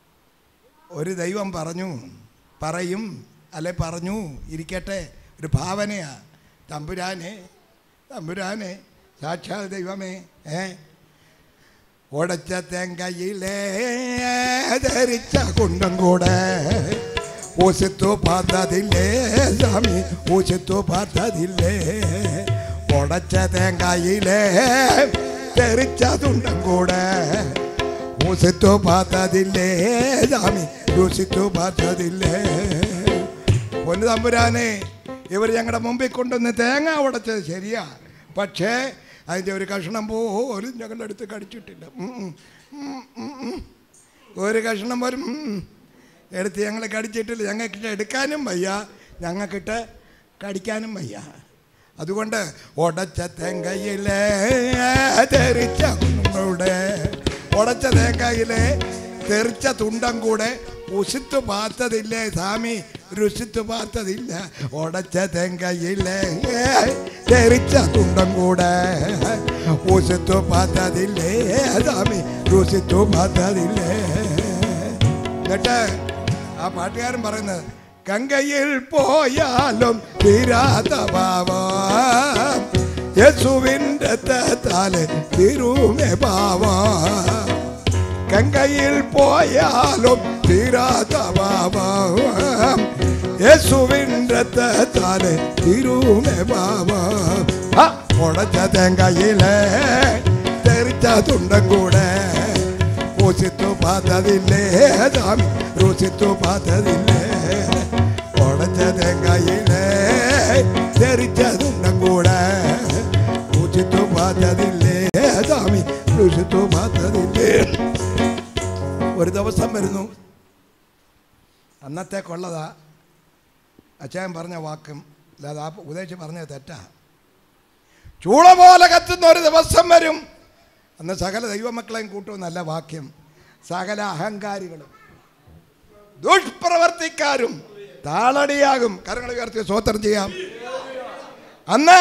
ഒരു ദൈവം പറഞ്ഞു പറയും അല്ലെ പറഞ്ഞു ഇരിക്കട്ടെ ഒരു ഭാവനയാ തമ്പുരാനെ തമ്പുരാനെ സാക്ഷാൽ ദൈവമേ ഏ ഉടച്ച തേങ്കയിലേ ധരിച്ച കുണ്ടം കൂടെ ഊശത്തു പാത്തതില്ലേ സ്വാമി ഊശത്തു പാത്തതില്ലേ ഉടച്ച തേങ്കായിലേ തെറിച്ച തുണ്ടം കൂടെ ഊശത്തു പാത്തതില്ലേ സ്വാമി ഊശത്തു പാത്തതില്ലേ പൊന്നു തമ്പുരാനെ ഇവർ ഞങ്ങളുടെ മുമ്പിൽ കൊണ്ടുവന്ന് തേങ്ങ ഉടച്ചത് ശരിയാ പക്ഷേ അതിൻ്റെ ഒരു കഷ്ണം പോലും ഞങ്ങളുടെ അടുത്ത് കടിച്ചിട്ടില്ല ഉം, ഉം, ഉം, ഉം, ഉം. ഒരു കഷ്ണം പോലും ഉം, ഉം. എടുത്ത് ഞങ്ങൾ കടിച്ചിട്ടില്ല ഞങ്ങൾക്കിട്ട് എടുക്കാനും വയ്യ ഞങ്ങൾക്കിട്ട് കടിക്കാനും വയ്യ അതുകൊണ്ട് ഉടച്ച തേങ്ങയിലെ തെറിച്ച കുന്നുകളുടെ ഉടച്ച തേങ്ങയിലെ തെറിച്ച തുണ്ടം കൂടെ ഉശിത്തു പാത്തതില്ലേ സ്വാമി രുശിത്തു പാത്തതില്ല ഉടച്ച തെങ്കയില്ലേ തെറിച്ച തുണ്ടം കൂടെ ഉശിത്തു പാത്തതില്ലേ സ്വാമി രുശിത്തു പാത്തതില്ലേ എന്നിട്ട് ആ പാട്ടുകാരൻ പറയുന്നത് ഗംഗയിൽ പോയാലും തീരാത്ത പാവം യേശുവിൻ്റെ താലെ തിരുമേ പാവം ഗംഗയിൽ പോയാലും തീരാത്ത പാപം യേശുവിൻ്റെ താലെ തിരുമേ പാപം ആ, ഉടച്ച തേങ്കയിലെ തെറിച്ച തുണ്ടം കൂടെ ഊസിത്തു പാത്തതില്ലേ സ്വാമി രുചിത്തു പാത്തതില്ലേ ഉടച്ച തേങ്ങയിലെ തെറിച്ച തുണ്ടം കൂടെ ഊസിത്തു പാത്തതില്ലേ സ്വാമി രുചിത്തു പാത്തതില്ലേ ഒരു ദിവസം വരുന്നു അന്നത്തെ കൊള്ളതാ അച്ചായൻ പറഞ്ഞ വാക്കും അല്ലാതെ ആ ഉപദേശിച്ച് പറഞ്ഞത് തെറ്റാ ചൂള പോലെ കത്തുന്ന ഒരു ദിവസം വരും അന്ന് സകല ദൈവമക്കളെയും കൂട്ടുമെന്നല്ല വാക്യം സകല അഹങ്കാരികളും ദുഷ്പ്രവർത്തിക്കാരും താളടിയാകും കരങ്ങൾ ഉയർത്തി സ്വോത്രം ചെയ്യാം അന്ന്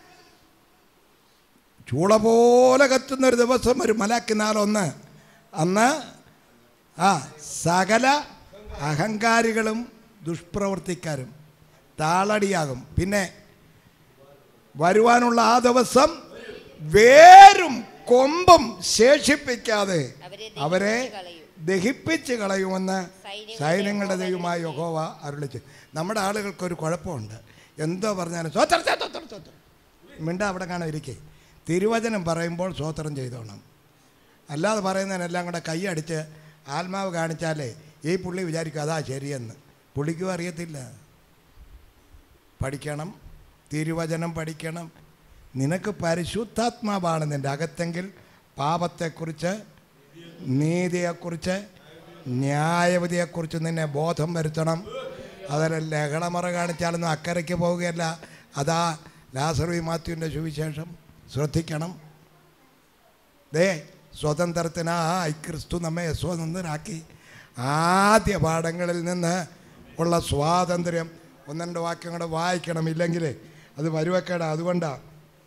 ചൂള പോലെ കത്തുന്ന ഒരു ദിവസം ഒരു മലാക്ക് നാളൊന്ന് അന്ന് ആ സകല അഹങ്കാരികളും ദുഷ്പ്രവർത്തിക്കാരും താളടിയാകും പിന്നെ വരുവാനുള്ള ആ ദിവസം വേരും കൊമ്പും ശേഷിപ്പിക്കാതെ അവരെ അവരെ ദഹിപ്പിച്ച് കളയും. ദഹിപ്പിച്ച് കളയുമെന്ന് സൈന്യങ്ങളുടെ സൈന്യങ്ങളുടെ യഹോവ ദൈവമായ യഹോവ അരുളിച്ച് നമ്മുടെ ആളുകൾക്കൊരു കുഴപ്പമുണ്ട് എന്തോ പറഞ്ഞാലും സ്വോത്രം സ്വോത്രം സ്വോത്രം മിണ്ട അവിടെ കാണാൻ ഇരിക്കേ തിരുവചനം പറയുമ്പോൾ സ്വോത്രം ചെയ്തോണം അല്ലാതെ പറയുന്നതിനെല്ലാം കൂടെ കൈയടിച്ച് ആത്മാവ് കാണിച്ചാലേ ഈ പുള്ളി വിചാരിക്കും അതാ ശരിയെന്ന് പുള്ളിക്കും അറിയത്തില്ല പഠിക്കണം തിരുവചനം പഠിക്കണം നിനക്ക് പരിശുദ്ധാത്മാവാണ് നിൻ്റെ അകത്തെങ്കിൽ പാപത്തെക്കുറിച്ച് നീതിയെക്കുറിച്ച് ന്യായവിധിയെക്കുറിച്ച് നിന്നെ ബോധം വരുത്തണം അതിന് ലഹളമറ കാണിച്ചാലൊന്നും അക്കരയ്ക്ക് പോവുകയല്ല അതാ ലാസറി മാത്യുവിൻ്റെ സുവിശേഷം ശ്രദ്ധിക്കണം ദേ സ്വതന്ത്രത്തിനായി ക്രിസ്തു നമ്മെ സ്വതന്ത്രരാക്കി ആദ്യ പാഠങ്ങളിൽ നിന്ന് ഉള്ള സ്വാതന്ത്ര്യം ഒന്ന് രണ്ട് വാക്യം കൂടെ വായിക്കണം ഇല്ലെങ്കിൽ അത് വരുവക്കേട അതുകൊണ്ടാണ്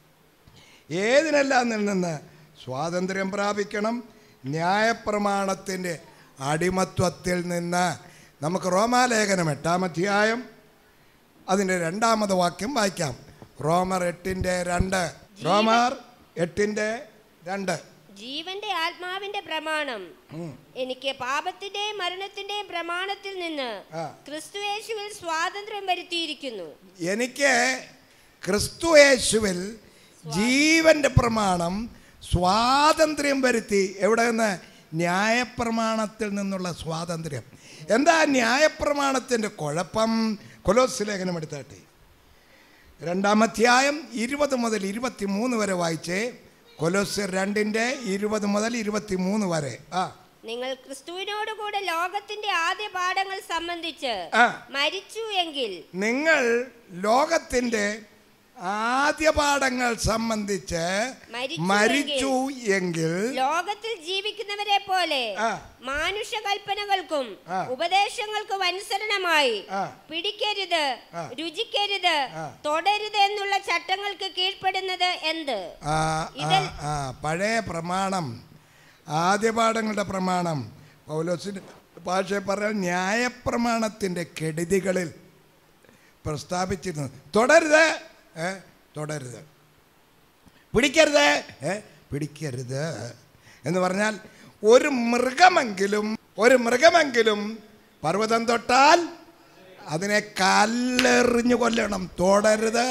ഏതിനെല്ലാം നിന്ന് സ്വാതന്ത്ര്യം പ്രാപിക്കണം ന്യായപ്രമാണത്തിൻ്റെ അടിമത്വത്തിൽ നിന്ന് നമുക്ക് റോമാലേഖനം എട്ടാം അധ്യായം അതിൻ്റെ രണ്ടാമത് വാക്യം വായിക്കാം റോമർ എട്ടിൻ്റെ രണ്ട് റോമർ എട്ടിൻ്റെ രണ്ട് ജീവന്റെ ആത്മാവിന്റെ പ്രമാണം എനിക്ക് പാപത്തിന്റെയും മരണത്തിന്റെയും പ്രമാണത്തിൽ നിന്ന് ആ. ക്രിസ്തുയേശുവിൽ സ്വാതന്ത്ര്യം വരുത്തിയിരിക്കുന്നു എനിക്ക് ക്രിസ്തു യേശുവിൽ ജീവന്റെ പ്രമാണം സ്വാതന്ത്ര്യം വരുത്തി എവിടെ നിന്ന് ന്യായപ്രമാണത്തിൽ നിന്നുള്ള സ്വാതന്ത്ര്യം എന്താ ന്യായപ്രമാണത്തിൻ്റെ കുഴപ്പം കൊലോസ് ലേഖനം എടുത്താട്ടെ രണ്ടാം അധ്യായം ഇരുപത് മുതൽ ഇരുപത്തി മൂന്ന് വരെ വായിച്ചേ കൊലോസ് രണ്ടിൻ്റെ ഇരുപത് മുതൽ ഇരുപത്തി മൂന്ന് വരെ ആ നിങ്ങൾ ക്രിസ്തുവിനോട് കൂടെ ലോകത്തിന്റെ ആദ്യ പാഠങ്ങൾ സംബന്ധിച്ച് ആ. മരിച്ചു എങ്കിൽ നിങ്ങൾ ലോകത്തിൻ്റെ ആദ്യ പാഠങ്ങൾ സംബന്ധിച്ച് മരിച്ചു മരിച്ചു എങ്കിൽ ലോകത്തിൽ ജീവിക്കുന്നവരെ പോലെ ആ. മാനുഷ കൽപ്പനകൾക്കും ആ. ഉപദേശങ്ങൾക്കും അനുസരണമായി ആ. പിടിക്കരുത് ആ. രുചിക്കരുത് ആ. തൊടരുത് എന്നുള്ള ചട്ടങ്ങൾക്ക് കീഴ്പ്പെടുന്നത് എന്ത് ആ, ആ, ഇതിൽ- ആ, പഴയ പ്രമാണം ആദ്യ പാഠങ്ങളുടെ പ്രമാണം പൗലോസിന് ഭാഷ പറഞ്ഞാൽ ന്യായപ്രമാണത്തിൻ്റെ കെടുതികളിൽ പ്രസ്താവിച്ചിരുന്നു തുടരുത് ഏ തുടരുത് പിടിക്കരുത് ഏ പിടിക്കരുത് എന്ന് പറഞ്ഞാൽ ഒരു മൃഗമെങ്കിലും ഒരു മൃഗമെങ്കിലും പർവ്വതം തൊട്ടാൽ അതിനെ കല്ലെറിഞ്ഞു കൊല്ലണം തൊടരുത്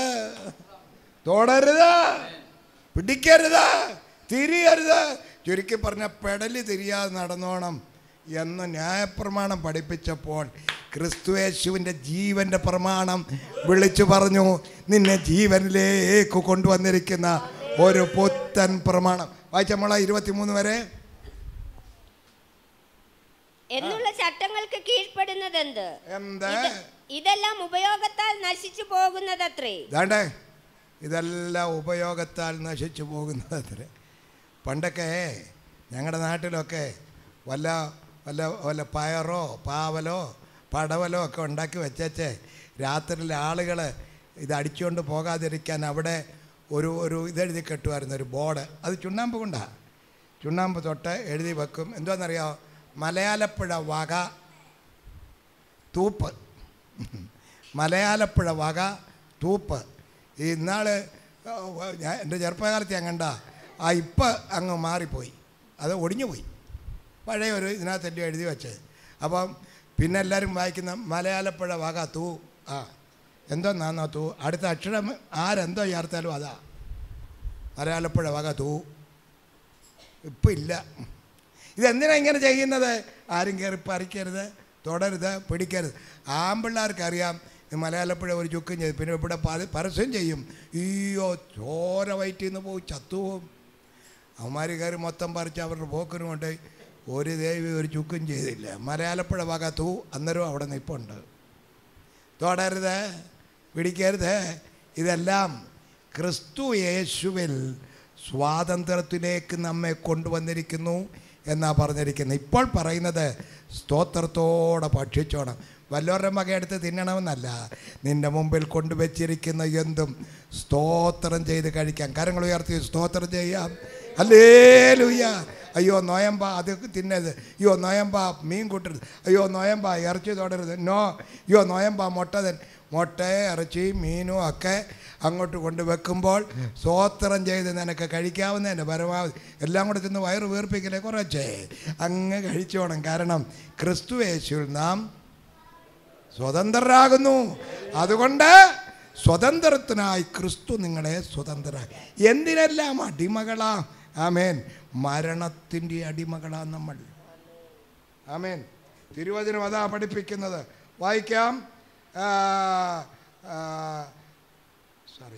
തൊടരുത് പിടിക്കരുത് തിരിയരുത് ചുരുക്കി പറഞ്ഞ പെടലി തിരിയാതെ നടന്നോണം എന്ന് ന്യായപ്രമാണം പഠിപ്പിച്ചപ്പോൾ ക്രിസ്തുയേശുവിൻ്റെ ജീവൻ്റെ പ്രമാണം വിളിച്ചു പറഞ്ഞു നിന്നെ ജീവനിലേക്ക് കൊണ്ടുവന്നിരിക്കുന്ന ഒരു പുത്തൻ പ്രമാണം വായിച്ച മോള ഇരുപത്തിമൂന്ന് വരെ എന്നുള്ള ചട്ടങ്ങൾക്ക് കീഴ്പ്പെടുന്നത് എന്ത് എന്താ ഇതെല്ലാം ഉപയോഗത്താൽ നശിച്ചു പോകുന്നതത്രേ ഇതാണ്ടേ ഇതെല്ലാം ഉപയോഗത്താൽ നശിച്ചു പോകുന്നത് അത്ര പണ്ടൊക്കെ ഞങ്ങളുടെ നാട്ടിലൊക്കെ വല്ല വല്ല വല്ല പയറോ പാവലോ പടവലോ ഒക്കെ ഉണ്ടാക്കി വെച്ചേച്ച് രാത്രിയിൽ ആളുകൾ ഇത് അടിച്ചുകൊണ്ട് പോകാതിരിക്കാൻ അവിടെ ഒരു ഒരു ഇതെഴുതി കെട്ടുമായിരുന്നു ഒരു ബോർഡ് അത് ചുണ്ണാമ്പ് കൊണ്ടാണ് ചുണ്ണാമ്പ് തൊട്ട് എഴുതി വെക്കും എന്തോന്നറിയോ മലയാളപ്പുഴ വക തൂപ്പ് മലയാളപ്പുഴ വക തൂപ്പ് ഈ ഇന്നാള് ഞാൻ എൻ്റെ ചെറുപ്പകാലത്ത് ഞാൻ കണ്ട ആ ഇപ്പം അങ്ങ് മാറിപ്പോയി അത് ഒടിഞ്ഞു പോയി പഴയ ഒരു ഇതിനകത്തല്ലേ എഴുതി വെച്ചത് അപ്പം പിന്നെ എല്ലാവരും വായിക്കുന്ന മലയാളപ്പുഴ വക തൂ ആ എന്തോന്നാന്നോ തൂ അടുത്ത അക്ഷരം ആരെന്തോ ചേർത്താലും അതാ മലയാളപ്പുഴ വക തൂ ഇപ്പം ഇല്ല ഇതെന്തിനാ ഇങ്ങനെ ചെയ്യുന്നത് ആരും കയറി പറിക്കരുത് തുടരുത് പിടിക്കരുത് ആമ്പിള്ളേർക്കറിയാം ഈ മലയാളപ്പുഴ ഒരു ചുക്കും ചെയ്തു പിന്നെ ഇവിടെ പര- പരസ്യം ചെയ്യും അയ്യോ ചോര വയറ്റിൽ നിന്ന് പോയി ചത്തുപോകും അവന്മാർ കയറി മൊത്തം പറിച്ച് അവരുടെ പോക്കിനും കൊണ്ട് ഒരു ദേവി ഒരു ചുക്കും ചെയ്തില്ല മലയാളപ്പുഴ വക തൂ അന്നേരം അവിടെ നിൽപ്പുണ്ട് തുടരുത് പിടിക്കരുത് ഇതെല്ലാം ക്രിസ്തു യേശുവിൽ സ്വാതന്ത്ര്യത്തിലേക്ക് നമ്മെ കൊണ്ടുവന്നിരിക്കുന്നു എന്നാ പറഞ്ഞിരിക്കുന്നത് ഇപ്പോൾ പറയുന്നത് സ്തോത്രത്തോടെ ഭക്ഷിച്ചോണം വല്ലവരുടെ വക എടുത്ത് തിന്നണമെന്നല്ല നിന്റെ മുമ്പിൽ കൊണ്ടുവച്ചിരിക്കുന്ന എന്തും സ്തോത്രം ചെയ്ത് കഴിക്കാം കരങ്ങൾ ഉയർത്തി സ്തോത്രം ചെയ്യാം അല്ലേ ലുയ്യ അയ്യോ നോയമ്പ അത് തിന്നരുത് അയ്യോ നോയമ്പ മീൻ കൂട്ടരുത് അയ്യോ നോയമ്പ ഇറച്ചി തൊടരുത് നോ അയ്യോ നോയമ്പ മുട്ട തൻ മുട്ട ഇറച്ചി മീനും ഒക്കെ അങ്ങോട്ട് കൊണ്ട് വെക്കുമ്പോൾ സ്വോത്രം ചെയ്ത് നിനക്ക് കഴിക്കാവുന്നതിൻ്റെ പരമാവധി എല്ലാം കൂടെ തിന്ന് വയറ് വീർപ്പിക്കലേ കുറച്ചേ അങ്ങ് കഴിച്ചോണം കാരണം ക്രിസ്തു യേശുവിൽ നാം സ്വതന്ത്രരാകുന്നു അതുകൊണ്ട് സ്വതന്ത്രത്തിനായി ക്രിസ്തു നിങ്ങളെ സ്വതന്ത്രരാക്കി എന്തിനെല്ലാം അടിമകളാ ആമേൻ മരണത്തിൻ്റെ അടിമകളാ നമ്മൾ ആമേൻ തിരുവചനം അതാ പഠിപ്പിക്കുന്നത് വായിക്കാം സോറി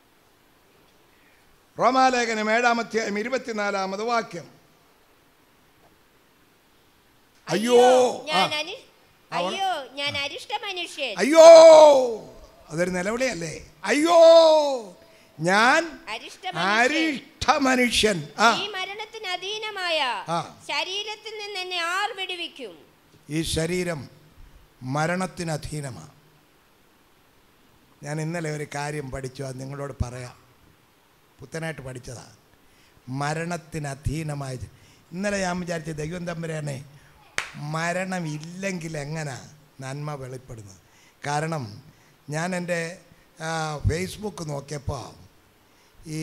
റോമാലേഖനം ഏഴാമധ്യായം ഇരുപത്തിനാലാമത് വാക്യം അയ്യോ ആ ഞാൻ അനു അയ്യോ ഞാൻ അരിഷ്ട മനുഷ്യൻ അയ്യോ അതൊരു നിലവിളിയല്ലേ അയ്യോ ഞാൻ അരിഷ്ട മനുഷ്യൻ അരിഷ്ട മനുഷ്യൻ ആ ഈ മരണത്തിന് അധീനമായ ആ. ശരീരത്തിൽ നിന്ന് എന്നെ ആർ വിടുവിക്കും ഈ ശരീരം മരണത്തിന് അധീനമാണ് ഞാൻ ഇന്നലെ ഒരു കാര്യം പഠിച്ചു അത് നിങ്ങളോട് പറയാം പുത്തനായിട്ട് പഠിച്ചതാണ് മരണത്തിന് അധീനമായ ജ- ഇന്നലെ ഞാൻ വിചാരിച്ച ദൈവം തമ്പുരാനെ മരണമില്ലെങ്കിൽ എങ്ങനെ നന്മ വെളിപ്പെടുന്നത് കാരണം ഞാൻ എൻ്റെ ആ, ഫേസ്ബുക്ക് നോക്കിയപ്പോൾ ഈ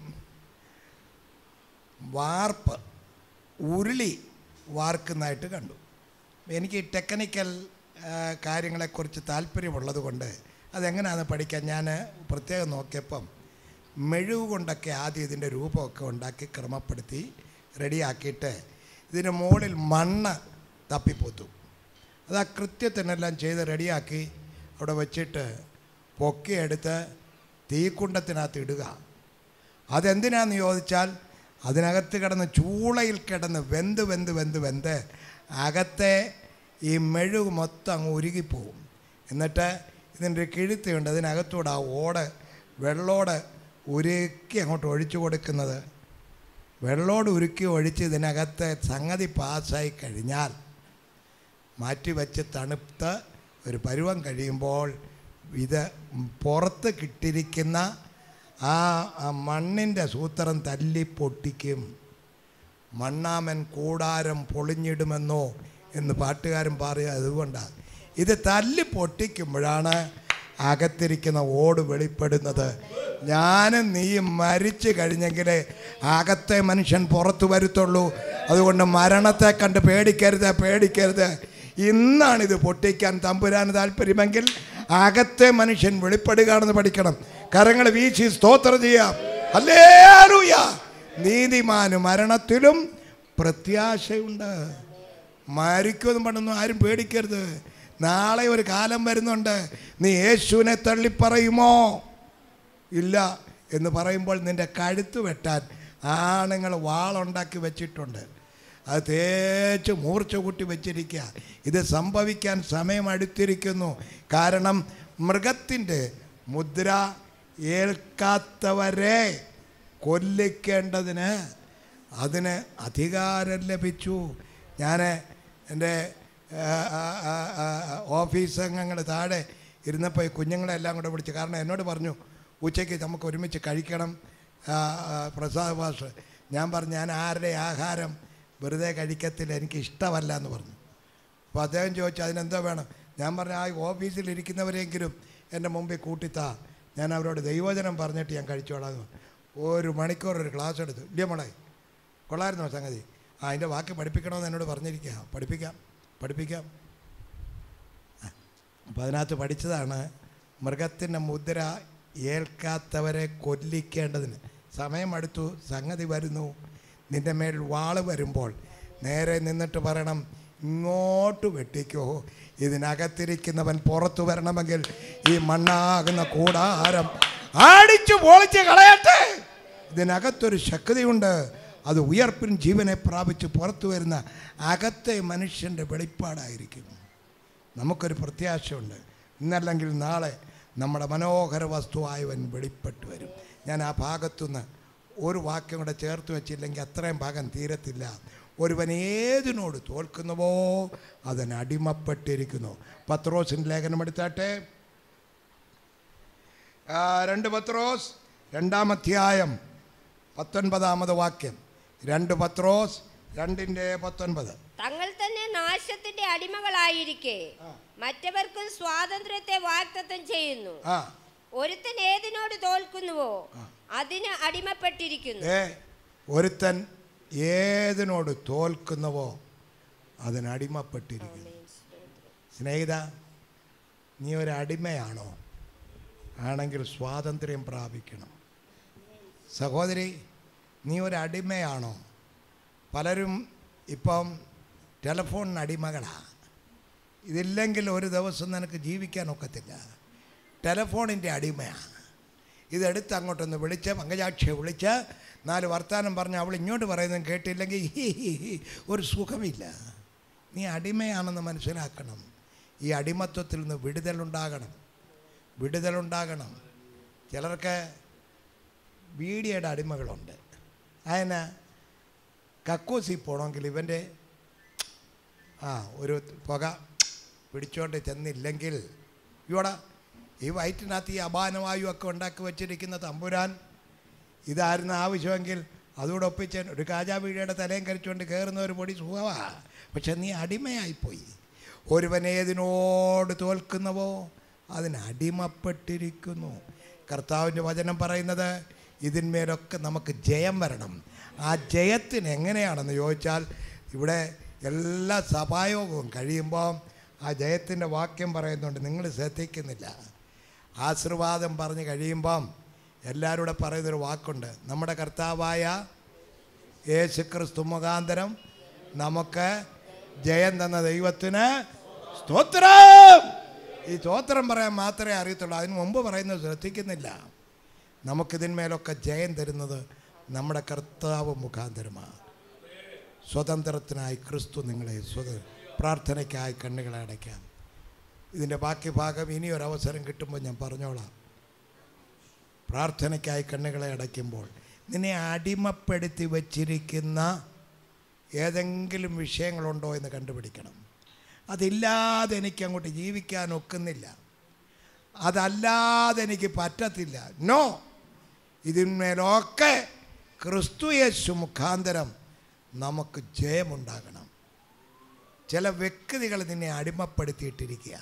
വാർപ്പ് ഉരുളി വാർക്കുന്നതായിട്ട് കണ്ടു എനിക്ക് ഈ ടെക്നിക്കൽ ആ, കാര്യങ്ങളെക്കുറിച്ച് താല്പര്യമുള്ളത് കൊണ്ട് അതെങ്ങനെയാണെന്ന് പഠിക്കാൻ ഞാൻ പ്രത്യേകം നോക്കിയപ്പം മെഴുക് കൊണ്ടൊക്കെ ആദ്യം ഇതിൻ്റെ രൂപമൊക്കെ ഉണ്ടാക്കി ക്രമപ്പെടുത്തി റെഡിയാക്കിയിട്ട് ഇതിന് മുകളിൽ മണ്ണ് തപ്പിപ്പോത്തു അത് ആ കൃത്യത്തിനെല്ലാം ചെയ്ത് റെഡിയാക്കി അവിടെ വെച്ചിട്ട് പൊക്കിയെടുത്ത് തീക്കുണ്ടത്തിനകത്ത് ഇടുക അതെന്തിനാന്ന് ചോദിച്ചാൽ അതിനകത്ത് കിടന്ന് ചൂളയിൽ കിടന്ന് വെന്ത് വെന്ത് വെന്ത് വെന്ത് അകത്തെ ഈ മെഴുക് മൊത്തം അങ്ങ് ഉരുകിപ്പോവും എന്നിട്ട് ഇതിൻ്റെ ഒരു കിഴുത്തുണ്ട് അതിനകത്തൂടെ ആ ഓട് വെള്ളോട് ഉരുക്കി അങ്ങോട്ട് ഒഴിച്ചു കൊടുക്കുന്നത് വെള്ളോട് ഉരുക്കി ഒഴിച്ച് ഇതിനകത്ത് സംഗതി പാസ്സായി കഴിഞ്ഞാൽ മാറ്റി വെച്ച് തണുത്ത് ഒരു പരുവം കഴിയുമ്പോൾ ഇത് പുറത്ത് കിട്ടിയിരിക്കുന്ന ആ ആ മണ്ണിൻ്റെ സൂത്രം തല്ലി പൊട്ടിക്കും മണ്ണാമൻ കൂടാരം പൊളിഞ്ഞിടുമെന്നോ എന്ന് പാട്ടുകാരൻ പറയുക അതുകൊണ്ടാണ് ഇത് തല്ലി പൊട്ടിക്കുമ്പോഴാണ് അകത്തിരിക്കുന്ന ഓട് വെളിപ്പെടുന്നത് ഞാനും നീയും മരിച്ചു കഴിഞ്ഞെങ്കിലേ അകത്തെ മനുഷ്യൻ പുറത്തു വരുത്തുള്ളൂ അതുകൊണ്ട് മരണത്തെ കണ്ട് പേടിക്കരുത് പേടിക്കരുത് ഇന്നാണിത് പൊട്ടിക്കാൻ തമ്പുരാന് താല്പര്യമെങ്കിൽ അകത്തെ മനുഷ്യൻ വെളിപ്പെടുകയാണെന്ന് പഠിക്കണം കരങ്ങൾ വീശി സ്തോത്രം ചെയ്യാം അല്ലേലൂയ നീതിമാന് മരണത്തിലും പ്രത്യാശയുണ്ട് മരിക്കുമെന്നും പണ്ടൊന്നും ആരും പേടിക്കരുത് നാളെ ഒരു കാലം വരുന്നുണ്ട് നീ യേശുവിനെ തള്ളിപ്പറയുമോ ഇല്ല എന്ന് പറയുമ്പോൾ നിന്റെ കഴുത്ത് വെട്ടാൻ ആണുങ്ങൾ വാളുണ്ടാക്കി വെച്ചിട്ടുണ്ട് അത് തേച്ച് മൂർച്ച കൂട്ടി വെച്ചിരിക്കുക ഇത് സംഭവിക്കാൻ സമയം അടുത്തിരിക്കുന്നു കാരണം മൃഗത്തിൻ്റെ മുദ്ര ഏൽക്കാത്തവരെ കൊല്ലിക്കേണ്ടതിന് അതിന് അധികാരം ലഭിച്ചു ഞാൻ എൻ്റെ ഓഫീസ് അംഗങ്ങൾ താഴെ ഇരുന്നപ്പോൾ ഈ കുഞ്ഞുങ്ങളെല്ലാം കൂടെ വിളിച്ചു കാരണം എന്നോട് പറഞ്ഞു ഉച്ചയ്ക്ക് നമുക്ക് ഒരുമിച്ച് കഴിക്കണം ആ, ആ, പ്രസാദ് ഭാഷ ഞാൻ പറഞ്ഞു ഞാൻ ആരുടെ ആഹാരം വെറുതെ കഴിക്കത്തില്ല എനിക്ക് ഇഷ്ടമല്ല എന്ന് പറഞ്ഞു അപ്പോൾ അദ്ദേഹം ചോദിച്ചു അതിനെന്തോ വേണം ഞാൻ പറഞ്ഞു ആ ഓഫീസിൽ ഇരിക്കുന്നവരെങ്കിലും എൻ്റെ മുമ്പിൽ കൂട്ടിത്താ ഞാൻ അവരോട് ദൈവജനം പറഞ്ഞിട്ട് ഞാൻ കഴിച്ചോളാം എന്ന് പറഞ്ഞു. ഒരു മണിക്കൂർ ഒരു ക്ലാസ് എടുത്തു ഇല്ലേ മോളെ കൊള്ളായിരുന്നോ സംഗതി ആ അതിൻ്റെ വാക്ക് പഠിപ്പിക്കണമെന്ന് എന്നോട് പറഞ്ഞിരിക്കുക പഠിപ്പിക്കാം പഠിപ്പിക്കാം അപ്പം അതിനകത്ത് പഠിച്ചതാണ് മൃഗത്തിൻ്റെ മുദ്ര ഏൽക്കാത്തവരെ കൊല്ലിക്കേണ്ടതിന് സമയമടുത്തു സംഗതി വരുന്നു നിൻ്റെ മേൽ വാള് വരുമ്പോൾ നേരെ നിന്നിട്ട് പറയണം ഇങ്ങോട്ട് വെട്ടിക്കോ ഇതിനകത്തിരിക്കുന്നവൻ പുറത്തു വരണമെങ്കിൽ ഈ മണ്ണാകുന്ന കൂടാരം ആടിച്ചു പൊളിച്ച് കളയട്ടെ ഇതിനകത്തൊരു ശക്തിയുണ്ട് അത് ഉയർപ്പിൻ ജീവനെ പ്രാപിച്ച് പുറത്തു വരുന്ന അകത്തെ മനുഷ്യൻ്റെ വെളിപ്പാടായിരിക്കും നമുക്കൊരു പ്രത്യാശയുണ്ട് ഇന്നല്ലെങ്കിൽ നാളെ നമ്മുടെ മനോഹര വസ്തുവായവൻ വെളിപ്പെട്ട് വരും ഞാൻ ആ ഭാഗത്തുനിന്ന് ഒരു വാക്യം കൂടെ ചേർത്ത് വെച്ചില്ലെങ്കിൽ അത്രയും ഭാഗം തീരത്തില്ല ഒരുവൻ ഏതിനോട് തോൽക്കുന്നുവോ അതിന് അടിമപ്പെട്ടിരിക്കുന്നു പത്രോസിൻ്റെ ലേഖനം എടുത്താട്ടെ ആ, രണ്ട് പത്രോസ് രണ്ടാം അധ്യായം പത്തൊൻപതാമത് വാക്യം രണ്ട് പത്രോസ് രണ്ടിൻ്റെ പത്തൊൻപത് തങ്ങൾ തന്നെ നാശത്തിന്റെ അടിമകളായിരിക്കെ മറ്റവർക്കും സ്വാതന്ത്ര്യത്തെ വാഗ്ദത്തം ചെയ്യുന്നു ആ ഒരുത്തൻ ഏതിനോട് തോൽക്കുന്നുവോ അതിന് അടിമപ്പെട്ടിരിക്കുന്നു ഏ ഒരുത്തൻ ഏതിനോട് തോൽക്കുന്നുവോ അതിനടിമപ്പെട്ടിരിക്കുന്നു സ്നേഹിത നീ ഒരു അടിമയാണോ ആണെങ്കിൽ സ്വാതന്ത്ര്യം പ്രാപിക്കണം സഹോദരി നീ ഒരു അടിമയാണോ പലരും ഇപ്പം ടെലഫോണിന് അടിമകളാണ് ഇതില്ലെങ്കിൽ ഒരു ദിവസം നിനക്ക് ജീവിക്കാൻ ഒക്കത്തില്ല ടെലഫോണിൻ്റെ അടിമയാണ് ഇതെടുത്ത് അങ്ങോട്ടൊന്ന് വിളിച്ച് പങ്കജാക്ഷിയെ വിളിച്ച് നാല് വർത്തമാനം പറഞ്ഞ് അവൾ ഇങ്ങോട്ട് പറയുന്നത് കേട്ടില്ലെങ്കിൽ ഹി ഹി ഹി ഒരു സുഖമില്ല നീ അടിമയാണെന്ന് മനസ്സിലാക്കണം ഈ അടിമത്വത്തിൽ നിന്ന് വിടുതലുണ്ടാകണം വിടുതലുണ്ടാകണം ചിലർക്ക് ബീഡിയുടെ അടിമകളുണ്ട് അതിന് കക്കൂസി പോകണമെങ്കിൽ ഇവൻ്റെ ആ ഒരു പുക പിടിച്ചോണ്ട് ചെന്നില്ലെങ്കിൽ ഇവിടെ ഈ വയറ്റിനകത്ത് ഈ അപാനവായു ഒക്കെ ഉണ്ടാക്കി വച്ചിരിക്കുന്ന തമ്പുരാൻ ഇതായിരുന്നു ആവശ്യമെങ്കിൽ അതുകൂടെ ഒപ്പിച്ച് ഒരു കാജാബീഡിയുടെ തലയും കരിച്ചുകൊണ്ട് കയറുന്ന ഒരു പൊടി സുഖമാ പക്ഷെ നീ അടിമയായിപ്പോയി ഒരുവൻ ഏതിനോട് തോൽക്കുന്നവോ അതിന് അടിമപ്പെട്ടിരിക്കുന്നു കർത്താവിൻ്റെ വചനം പറയുന്നത് ഇതിന്മേലൊക്കെ നമുക്ക് ജയം വരണം ആ ജയത്തിന് എങ്ങനെയാണെന്ന് ചോദിച്ചാൽ ഇവിടെ എല്ലാ സഭായോഗവും കഴിയുമ്പോൾ ആ ജയത്തിൻ്റെ വാക്യം പറയുന്നുണ്ട് നിങ്ങൾ ശ്രദ്ധിക്കുന്നില്ല ആശീർവാദം പറഞ്ഞ് കഴിയുമ്പം എല്ലാവരും കൂടെ പറയുന്നൊരു വാക്കുണ്ട് നമ്മുടെ കർത്താവായ യേശു ക്രിസ്തു മുഖാന്തരം നമുക്ക് ജയം തന്ന ദൈവത്തിന് സ്തോത്രം ഈ സ്തോത്രം പറയാൻ മാത്രമേ അറിയത്തുള്ളൂ അതിന് മുമ്പ് പറയുന്നത് ശ്രദ്ധിക്കുന്നില്ല നമുക്കിതിന്മേലൊക്കെ ജയം തരുന്നത് നമ്മുടെ കർത്താവ് മുഖാന്തരമാണ് സ്വതന്ത്രത്തിനായി ക്രിസ്തു നിങ്ങളെ സ്വത പ്രാർത്ഥനയ്ക്കായി കണ്ണുകളെ അടയ്ക്കാം ഇതിൻ്റെ ബാക്കി ഭാഗം ഇനി ഒരു അവസരം കിട്ടുമ്പോൾ ഞാൻ പറഞ്ഞോളാം പ്രാർത്ഥനയ്ക്കായി കണ്ണുകളെ അടയ്ക്കുമ്പോൾ നിന്നെ അടിമപ്പെടുത്തി വച്ചിരിക്കുന്ന ഏതെങ്കിലും വിഷയങ്ങളുണ്ടോ എന്ന് കണ്ടുപിടിക്കണം അതില്ലാതെ എനിക്ക് അങ്ങോട്ട് ജീവിക്കാൻ ഒക്കുന്നില്ല അതല്ലാതെ എനിക്ക് പറ്റത്തില്ല നോ ഇതിന്മേലൊക്കെ ക്രിസ്തു യേശു മുഖാന്തരം നമുക്ക് ജയമുണ്ടാകണം ചില വ്യക്തികൾ നിന്നെ അടിമപ്പെടുത്തിയിട്ടിരിക്കുക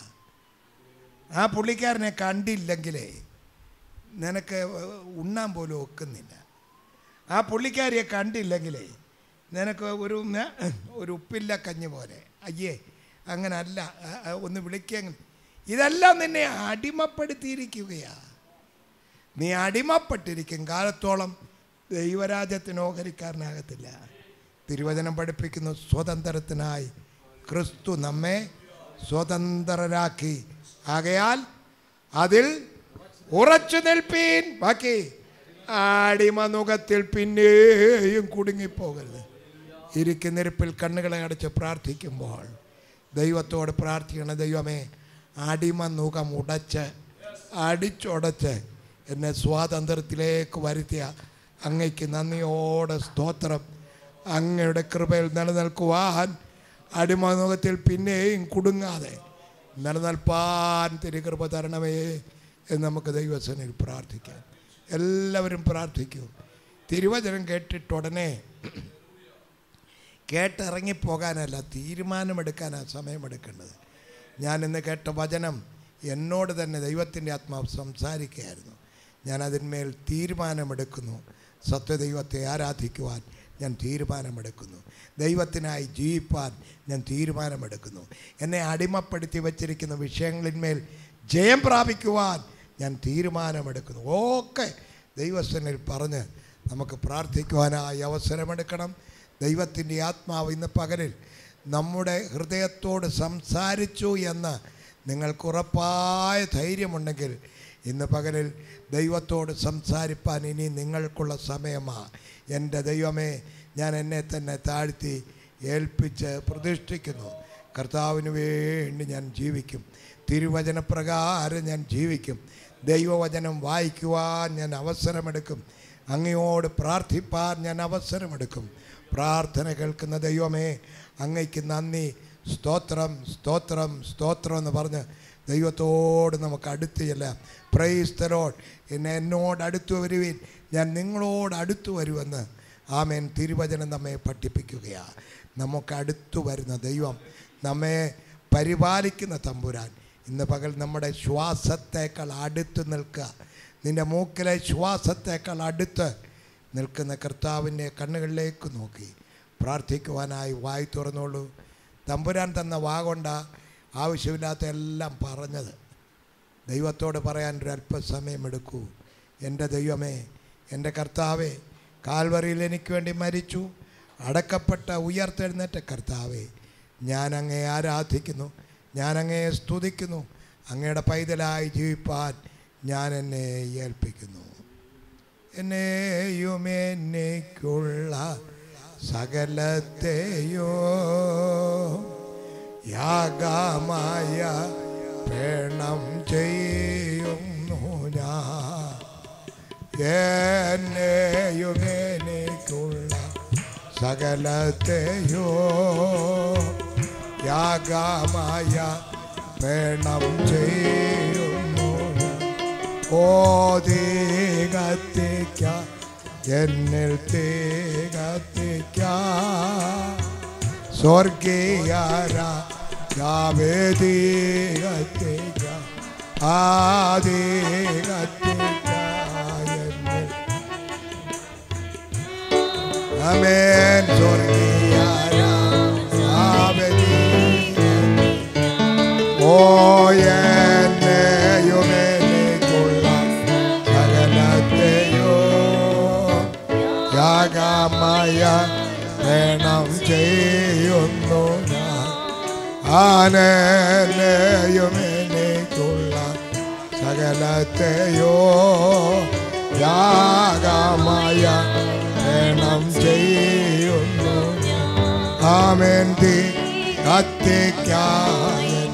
ആ പുള്ളിക്കാരനെ കണ്ടില്ലെങ്കിലേ നിനക്ക് ഉണ്ണാൻ പോലും ഒക്കുന്നില്ല ആ പുള്ളിക്കാരിയെ കണ്ടില്ലെങ്കിലേ നിനക്ക് ഒരു ന- ഒരു ഉപ്പില്ല കഞ്ഞി പോലെ അയ്യേ അങ്ങനെ അല്ല ആ, ആ, ഒന്ന് വിളിക്കുക ഇതെല്ലാം നിന്നെ അടിമപ്പെടുത്തിയിരിക്കുകയാ നീ അടിമപ്പെട്ടിരിക്കും കാലത്തോളം ദൈവരാജ്യത്തിന് ഓഹരിക്കാരനാകത്തില്ല തിരുവചനം പഠിപ്പിക്കുന്നു സ്വതന്ത്രത്തിനായി ക്രിസ്തു നമ്മെ സ്വതന്ത്രരാക്കി ആകയാൽ അതിൽ ഉറച്ചു നിൽപ്പീൻ ബാക്കി അടിമനുഖത്തിൽ പിന്നെയും കുടുങ്ങിപ്പോകരുത് ഇരിക്കുന്നിരിപ്പിൽ കണ്ണുകളെ അടച്ച് പ്രാർത്ഥിക്കുമ്പോൾ ദൈവത്തോട് പ്രാർത്ഥിക്കണം ദൈവമേ അടിമ മുഖം ഉടച്ച് അടിച്ചുടച്ച് എന്നെ സ്വാതന്ത്ര്യത്തിലേക്ക് വരുത്തിയ അങ്ങയ്ക്ക് നന്ദിയോടെ സ്തോത്രം അങ്ങയുടെ കൃപയിൽ നിലനിൽക്കുവാൻ അടിമമുഖത്തിൽ പിന്നെയും കുടുങ്ങാതെ നിലനിൽപ്പാൻ തിരുകൃപ തരണമേ എന്ന് നമുക്ക് ദൈവസനിൽ പ്രാർത്ഥിക്കാം എല്ലാവരും പ്രാർത്ഥിക്കൂ തിരുവചനം കേട്ടിട്ട് ഉടനെ കേട്ടിറങ്ങിപ്പോകാനല്ല തീരുമാനമെടുക്കാനാണ് സമയമെടുക്കേണ്ടത് ഞാൻ ഇന്ന് കേട്ട വചനം എന്നോട് തന്നെ ദൈവത്തിൻ്റെ ആത്മാവ് സംസാരിക്കുകയായിരുന്നു ഞാൻ അതിന്മേൽ തീരുമാനമെടുക്കുന്നു സത്യദൈവത്തെ ആരാധിക്കുവാൻ ഞാൻ തീരുമാനമെടുക്കുന്നു ദൈവത്തിനായി ജീവിപ്പാൻ ഞാൻ തീരുമാനമെടുക്കുന്നു എന്നെ അടിമപ്പെടുത്തി വച്ചിരിക്കുന്ന വിഷയങ്ങളിന്മേൽ ജയം പ്രാപിക്കുവാൻ ഞാൻ തീരുമാനമെടുക്കുന്നു ഓക്കെ ദൈവസ്ഥനിൽ പറഞ്ഞ് നമുക്ക് പ്രാർത്ഥിക്കുവാനായി അവസരമെടുക്കണം ദൈവത്തിൻ്റെ ആത്മാവ് ഇന്ന് പകലിൽ നമ്മുടെ ഹൃദയത്തോട് സംസാരിച്ചു എന്ന് നിങ്ങൾക്ക് ഉറപ്പായ ധൈര്യമുണ്ടെങ്കിൽ ഇന്ന് പകലിൽ ദൈവത്തോട് സംസാരിപ്പാൻ ഇനി നിങ്ങൾക്കുള്ള സമയമാണ് എൻ്റെ ദൈവമേ ഞാൻ എന്നെ തന്നെ താഴ്ത്തി ഏൽപ്പിച്ച് പ്രതിഷ്ഠിക്കുന്നു കർത്താവിന് വേണ്ടി ഞാൻ ജീവിക്കും തിരുവചനപ്രകാരം ഞാൻ ജീവിക്കും ദൈവവചനം വായിക്കുവാൻ ഞാൻ അവസരമെടുക്കും അങ്ങയോട് പ്രാർത്ഥിപ്പാൻ ഞാൻ അവസരമെടുക്കും പ്രാർത്ഥന കേൾക്കുന്ന ദൈവമേ അങ്ങയ്ക്ക് നന്ദി സ്തോത്രം സ്തോത്രം സ്തോത്രം എന്ന് പറഞ്ഞ് ദൈവത്തോട് നമുക്ക് അടുത്ത് ചെല്ലാം പ്രൈസ് തലോഡ് എന്നെ എന്നോട് അടുത്തു വരുവിൻ ഞാൻ നിങ്ങളോട് അടുത്തു വരുമെന്ന് ആമേൻ തിരുവചനം നമ്മെ പഠിപ്പിക്കുകയാണ് നമുക്ക് അടുത്തു വരുന്ന ദൈവം നമ്മെ പരിപാലിക്കുന്ന തമ്പുരാൻ ഇന്ന് പകൽ നമ്മുടെ ശ്വാസത്തേക്കാൾ അടുത്ത് നിൽക്കുക നിൻ്റെ മൂക്കിലെ ശ്വാസത്തേക്കാൾ അടുത്ത് നിൽക്കുന്ന കർത്താവിൻ്റെ കണ്ണുകളിലേക്ക് നോക്കി പ്രാർത്ഥിക്കുവാനായി വായി തുറന്നോളൂ തമ്പുരാൻ തന്ന വാ കൊണ്ട ആവശ്യമില്ലാത്ത എല്ലാം പറഞ്ഞത് ദൈവത്തോട് പറയാൻ ഒരു അല്പസമയം എടുക്കൂ എൻ്റെ ദൈവമേ എൻ്റെ കർത്താവേ കാൽവറിയിൽ എനിക്ക് വേണ്ടി മരിച്ചു അടക്കപ്പെട്ട ഉയർത്തെഴുന്നേറ്റ കർത്താവേ ഞാൻ അങ്ങയെ ആരാധിക്കുന്നു ഞാൻ അങ്ങയെ സ്തുതിക്കുന്നു അങ്ങയുടെ പൈതലായി ജീവിപ്പാൻ ഞാൻ എന്നെ ഏൽപ്പിക്കുന്നു എന്നെയും എന്നേക്കുള്ള സകലത്തെയോ യാഗമായ വേണം ചെയ്യുന്നു ഞാൻ എന്നെയും എനിക്കുള്ള സകലത്തെയോ യാഗമായ വേണം ചെയ്യുന്നു ഞാൻ. ഓ തീ കത്തിക്ക എന്നിൽ തീ കത്തിക്ക സ്വർഗീയര യാവേദി കത്തിക്ക ആദി കത്തിക്ക എന്നിൽ അമേൻ സ്വർഗീയര യാവേദി ഓ എന്നെയും എനിക്കുള്ള സകലത്തെയോ യാഗമായ വേണം ചെയ്യുന്നു ഞാൻ ആനെയും എനിക്കുള്ള സകലത്തെയോ യാഗമായ വേണം ചെയ്യുന്നു ഞാൻ. ആമേൻ തീ കത്തിക്കാൻ